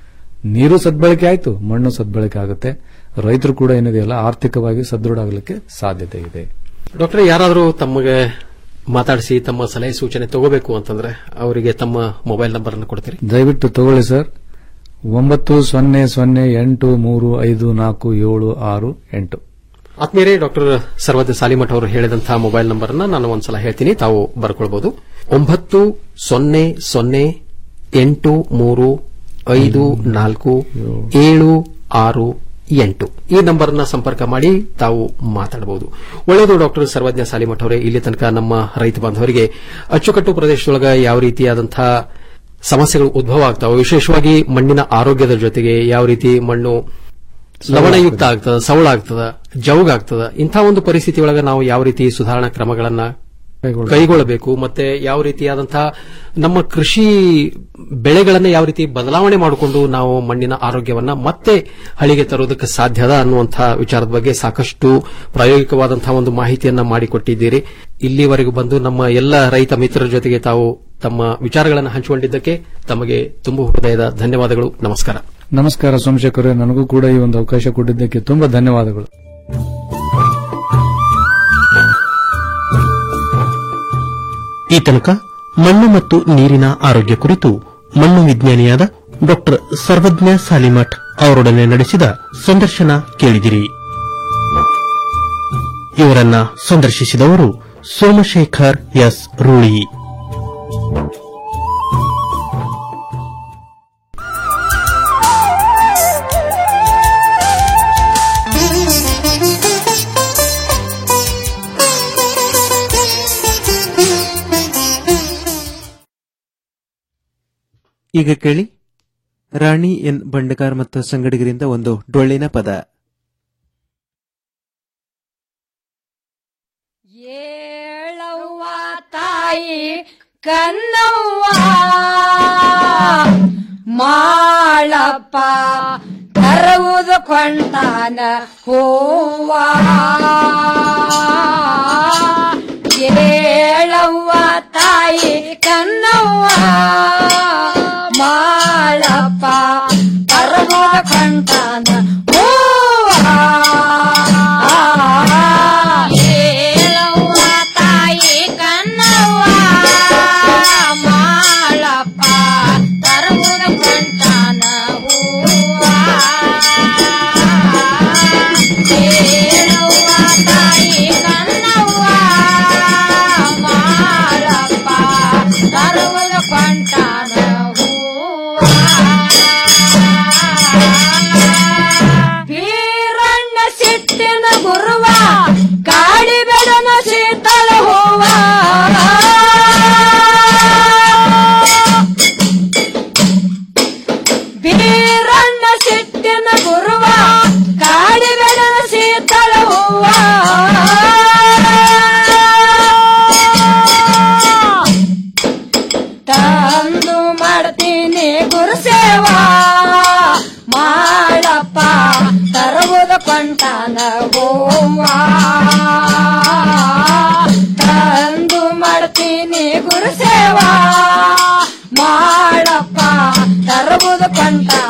ನೀರು ಸದ್ಬಳಕೆ ಆಯ್ತು ಮಣ್ಣು ಸದ್ಬಳಕೆ ಆಗುತ್ತೆ ರೈತರು ಕೂಡ ಏನಿದೆಯಲ್ಲ ಆರ್ಥಿಕವಾಗಿ ಸದೃಢ ಆಗಲಿಕ್ಕೆ ಸಾಧ್ಯತೆ ಇದೆ ಡಾಕ್ಟರ್ ಯಾರಾದರೂ ತಮಗೆ ಮಾತಾಡಿಸಿ ತಮ್ಮ ಸಲಹೆ ಸೂಚನೆ ತಗೋಬೇಕು ಅಂತಂದ್ರೆ ಅವರಿಗೆ ತಮ್ಮ ಮೊಬೈಲ್ ನಂಬರ್ ಅನ್ನು ಕೊಡ್ತೀರಿ ದಯವಿಟ್ಟು ತಗೊಳ್ಳಿ ಸರ್ ಒಂಬತ್ತು ಸೊನ್ನೆ ಸೊನ್ನೆ ಎಂಟು ಮೂರು ಐದು ನಾಲ್ಕು ಏಳು ಆರು ಎಂಟು ಆತ್ಮೀಯರೇ ಡಾಕ್ಟರ್ ಸರ್ವಜ್ಞ ಸಾಲಿಮಠ್ ಅವರು ಹೇಳಿದಂತಹ ಮೊಬೈಲ್ ನಂಬರ್ ಅನ್ನ ನಾನು ಒಂದ್ಸಲ ಹೇಳ್ತೀನಿ ತಾವು ಬರ್ಕೊಳ್ಬಹುದು ಒಂಬತ್ತು ಸೊನ್ನೆ ಸೊನ್ನೆ ಎಂಟು ಮೂರು ಐದು ನಾಲ್ಕು ಏಳು ಆರು ಎಂಟು ಈ ನಂಬರ್ ನ ಸಂಪರ್ಕ ಮಾಡಿ ತಾವು ಮಾತಾಡಬಹುದು ಒಳ್ಳೆಯದು ಡಾಕ್ಟರ್ ಸರ್ವಜ್ಞ ಸಾಲಿಮಠ್ ಅವರೇ ಇಲ್ಲಿ ತನಕ ನಮ್ಮ ರೈತ ಬಾಂಧವರಿಗೆ ಅಚ್ಚುಕಟ್ಟು ಪ್ರದೇಶದೊಳಗ ಯಾವ ರೀತಿಯಾದಂತಹ ಸಮಸ್ಯೆಗಳು ಉದ್ಭವ ಆಗ್ತಾವೆ ವಿಶೇಷವಾಗಿ ಮಣ್ಣಿನ ಆರೋಗ್ಯದ ಜೊತೆಗೆ ಯಾವ ರೀತಿ ಮಣ್ಣು ಲವಣಯುಕ್ತ ಆಗ್ತದ ಸವಳ ಆಗ್ತದ ಜೌಗ್ ಆಗ್ತದ ಇಂಥ ಒಂದು ಪರಿಸ್ಥಿತಿ ಒಳಗ ನಾವು ಯಾವ ರೀತಿ ಸುಧಾರಣಾ ಕ್ರಮಗಳನ್ನ ಕೈಗೊಳ್ಳಬೇಕು ಮತ್ತೆ ಯಾವ ರೀತಿಯಾದಂತಹ ನಮ್ಮ ಕೃಷಿ ಬೆಳೆಗಳನ್ನ ಯಾವ ರೀತಿ ಬದಲಾವಣೆ ಮಾಡಿಕೊಂಡು ನಾವು ಮಣ್ಣಿನ ಆರೋಗ್ಯವನ್ನ ಮತ್ತೆ ಹಳಿಗೆ ತರುವುದಕ್ಕೆ ಸಾಧ್ಯದ ಅನ್ನುವಂತಹ ವಿಚಾರದ ಬಗ್ಗೆ ಸಾಕಷ್ಟು ಪ್ರಾಯೋಗಿಕವಾದಂತಹ ಒಂದು ಮಾಹಿತಿಯನ್ನ ಮಾಡಿಕೊಟ್ಟಿದ್ದೀರಿ ಇಲ್ಲಿವರೆಗೂ ಬಂದು ನಮ್ಮ ಎಲ್ಲ ರೈತ ಮಿತ್ರರ ಜೊತೆಗೆ ತಾವು ತಮ್ಮ ವಿಚಾರಗಳನ್ನು ಹಂಚಿಕೊಂಡಿದ್ದಕ್ಕೆ ತಮಗೆ ತುಂಬು ಹೃದಯದ ಧನ್ಯವಾದಗಳು ನಮಸ್ಕಾರ ನಮಸ್ಕಾರ ಸೋಮಶೇಖರ್ ನನಗೂ ಕೂಡ ಈ ಒಂದು ಅವಕಾಶ ಕೊಟ್ಟಿದ್ದಕ್ಕೆ ತುಂಬಾ ಧನ್ಯವಾದಗಳು ಈ ತನಕ ಮಣ್ಣು ಮತ್ತು ನೀರಿನ ಆರೋಗ್ಯ ಕುರಿತು ಮಣ್ಣು ವಿಜ್ಞಾನಿಯಾದ ಡಾಕ್ಟರ್ ಸರ್ವಜ್ಞ ಸಾಲಿಮಠ್ ಅವರೊಡನೆ ನಡೆಸಿದ ಸಂದರ್ಶನ ಕೇಳಿದಿರಿ ಇವರನ್ನ ಸಂದರ್ಶಿಸಿದವರು ಸೋಮಶೇಖರ್ ಎಸ್ ರೂಳಿ ಈಗ ಕೇಳಿ ರಾಣಿ ಎನ್ ಬಂಡಗಾರ್ ಮತ್ತು ಸಂಗಡಿಗರಿಂದ ಒಂದು ಡೊಳ್ಳಿನ ಪದ ಏಳವ್ವ ತಾಯಿ ಕನ್ನವ್ವ ಮಾಳಪ್ಪ ತರುವುದು ಕೊಂಡಾನ ಹೂವ ಏಳವ್ವ ತಾಯಿ ಕನ್ನವ್ವ ಮಾಳಪ್ಪ ತಾಯಿ ಕನ್ನವ್ವ ಮಾಳಪ್ಪ ತರುವುದು ಕೊಂಟಾನ ವೀರಣ್ಣ ಸಿಟ್ಟಿನ ಗುರುವ ಕಾಡಿ ಬೆಡನ ಶೀತಲ ಹೂವ ಬೀರಣ್ಣ ಸಿಟ್ಟಿನ ಗುರುವ ಕಾಡಿ ಬೆಡನ ಶೀತಲ ಹೂವ ತಂದು ಮಾಡ್ತೀನಿ ಗುರುಸೇವಾ ಮಾಡಪ್ಪ ತರುವುದು ಕೊಂಟಾನ ಹೂವ ತಂದು ಮಾಡ್ತೀನಿ ಗುರುಸೇವಾ ಮಾಡಪ್ಪ ತರುವುದು ಕೊಂಟಾನ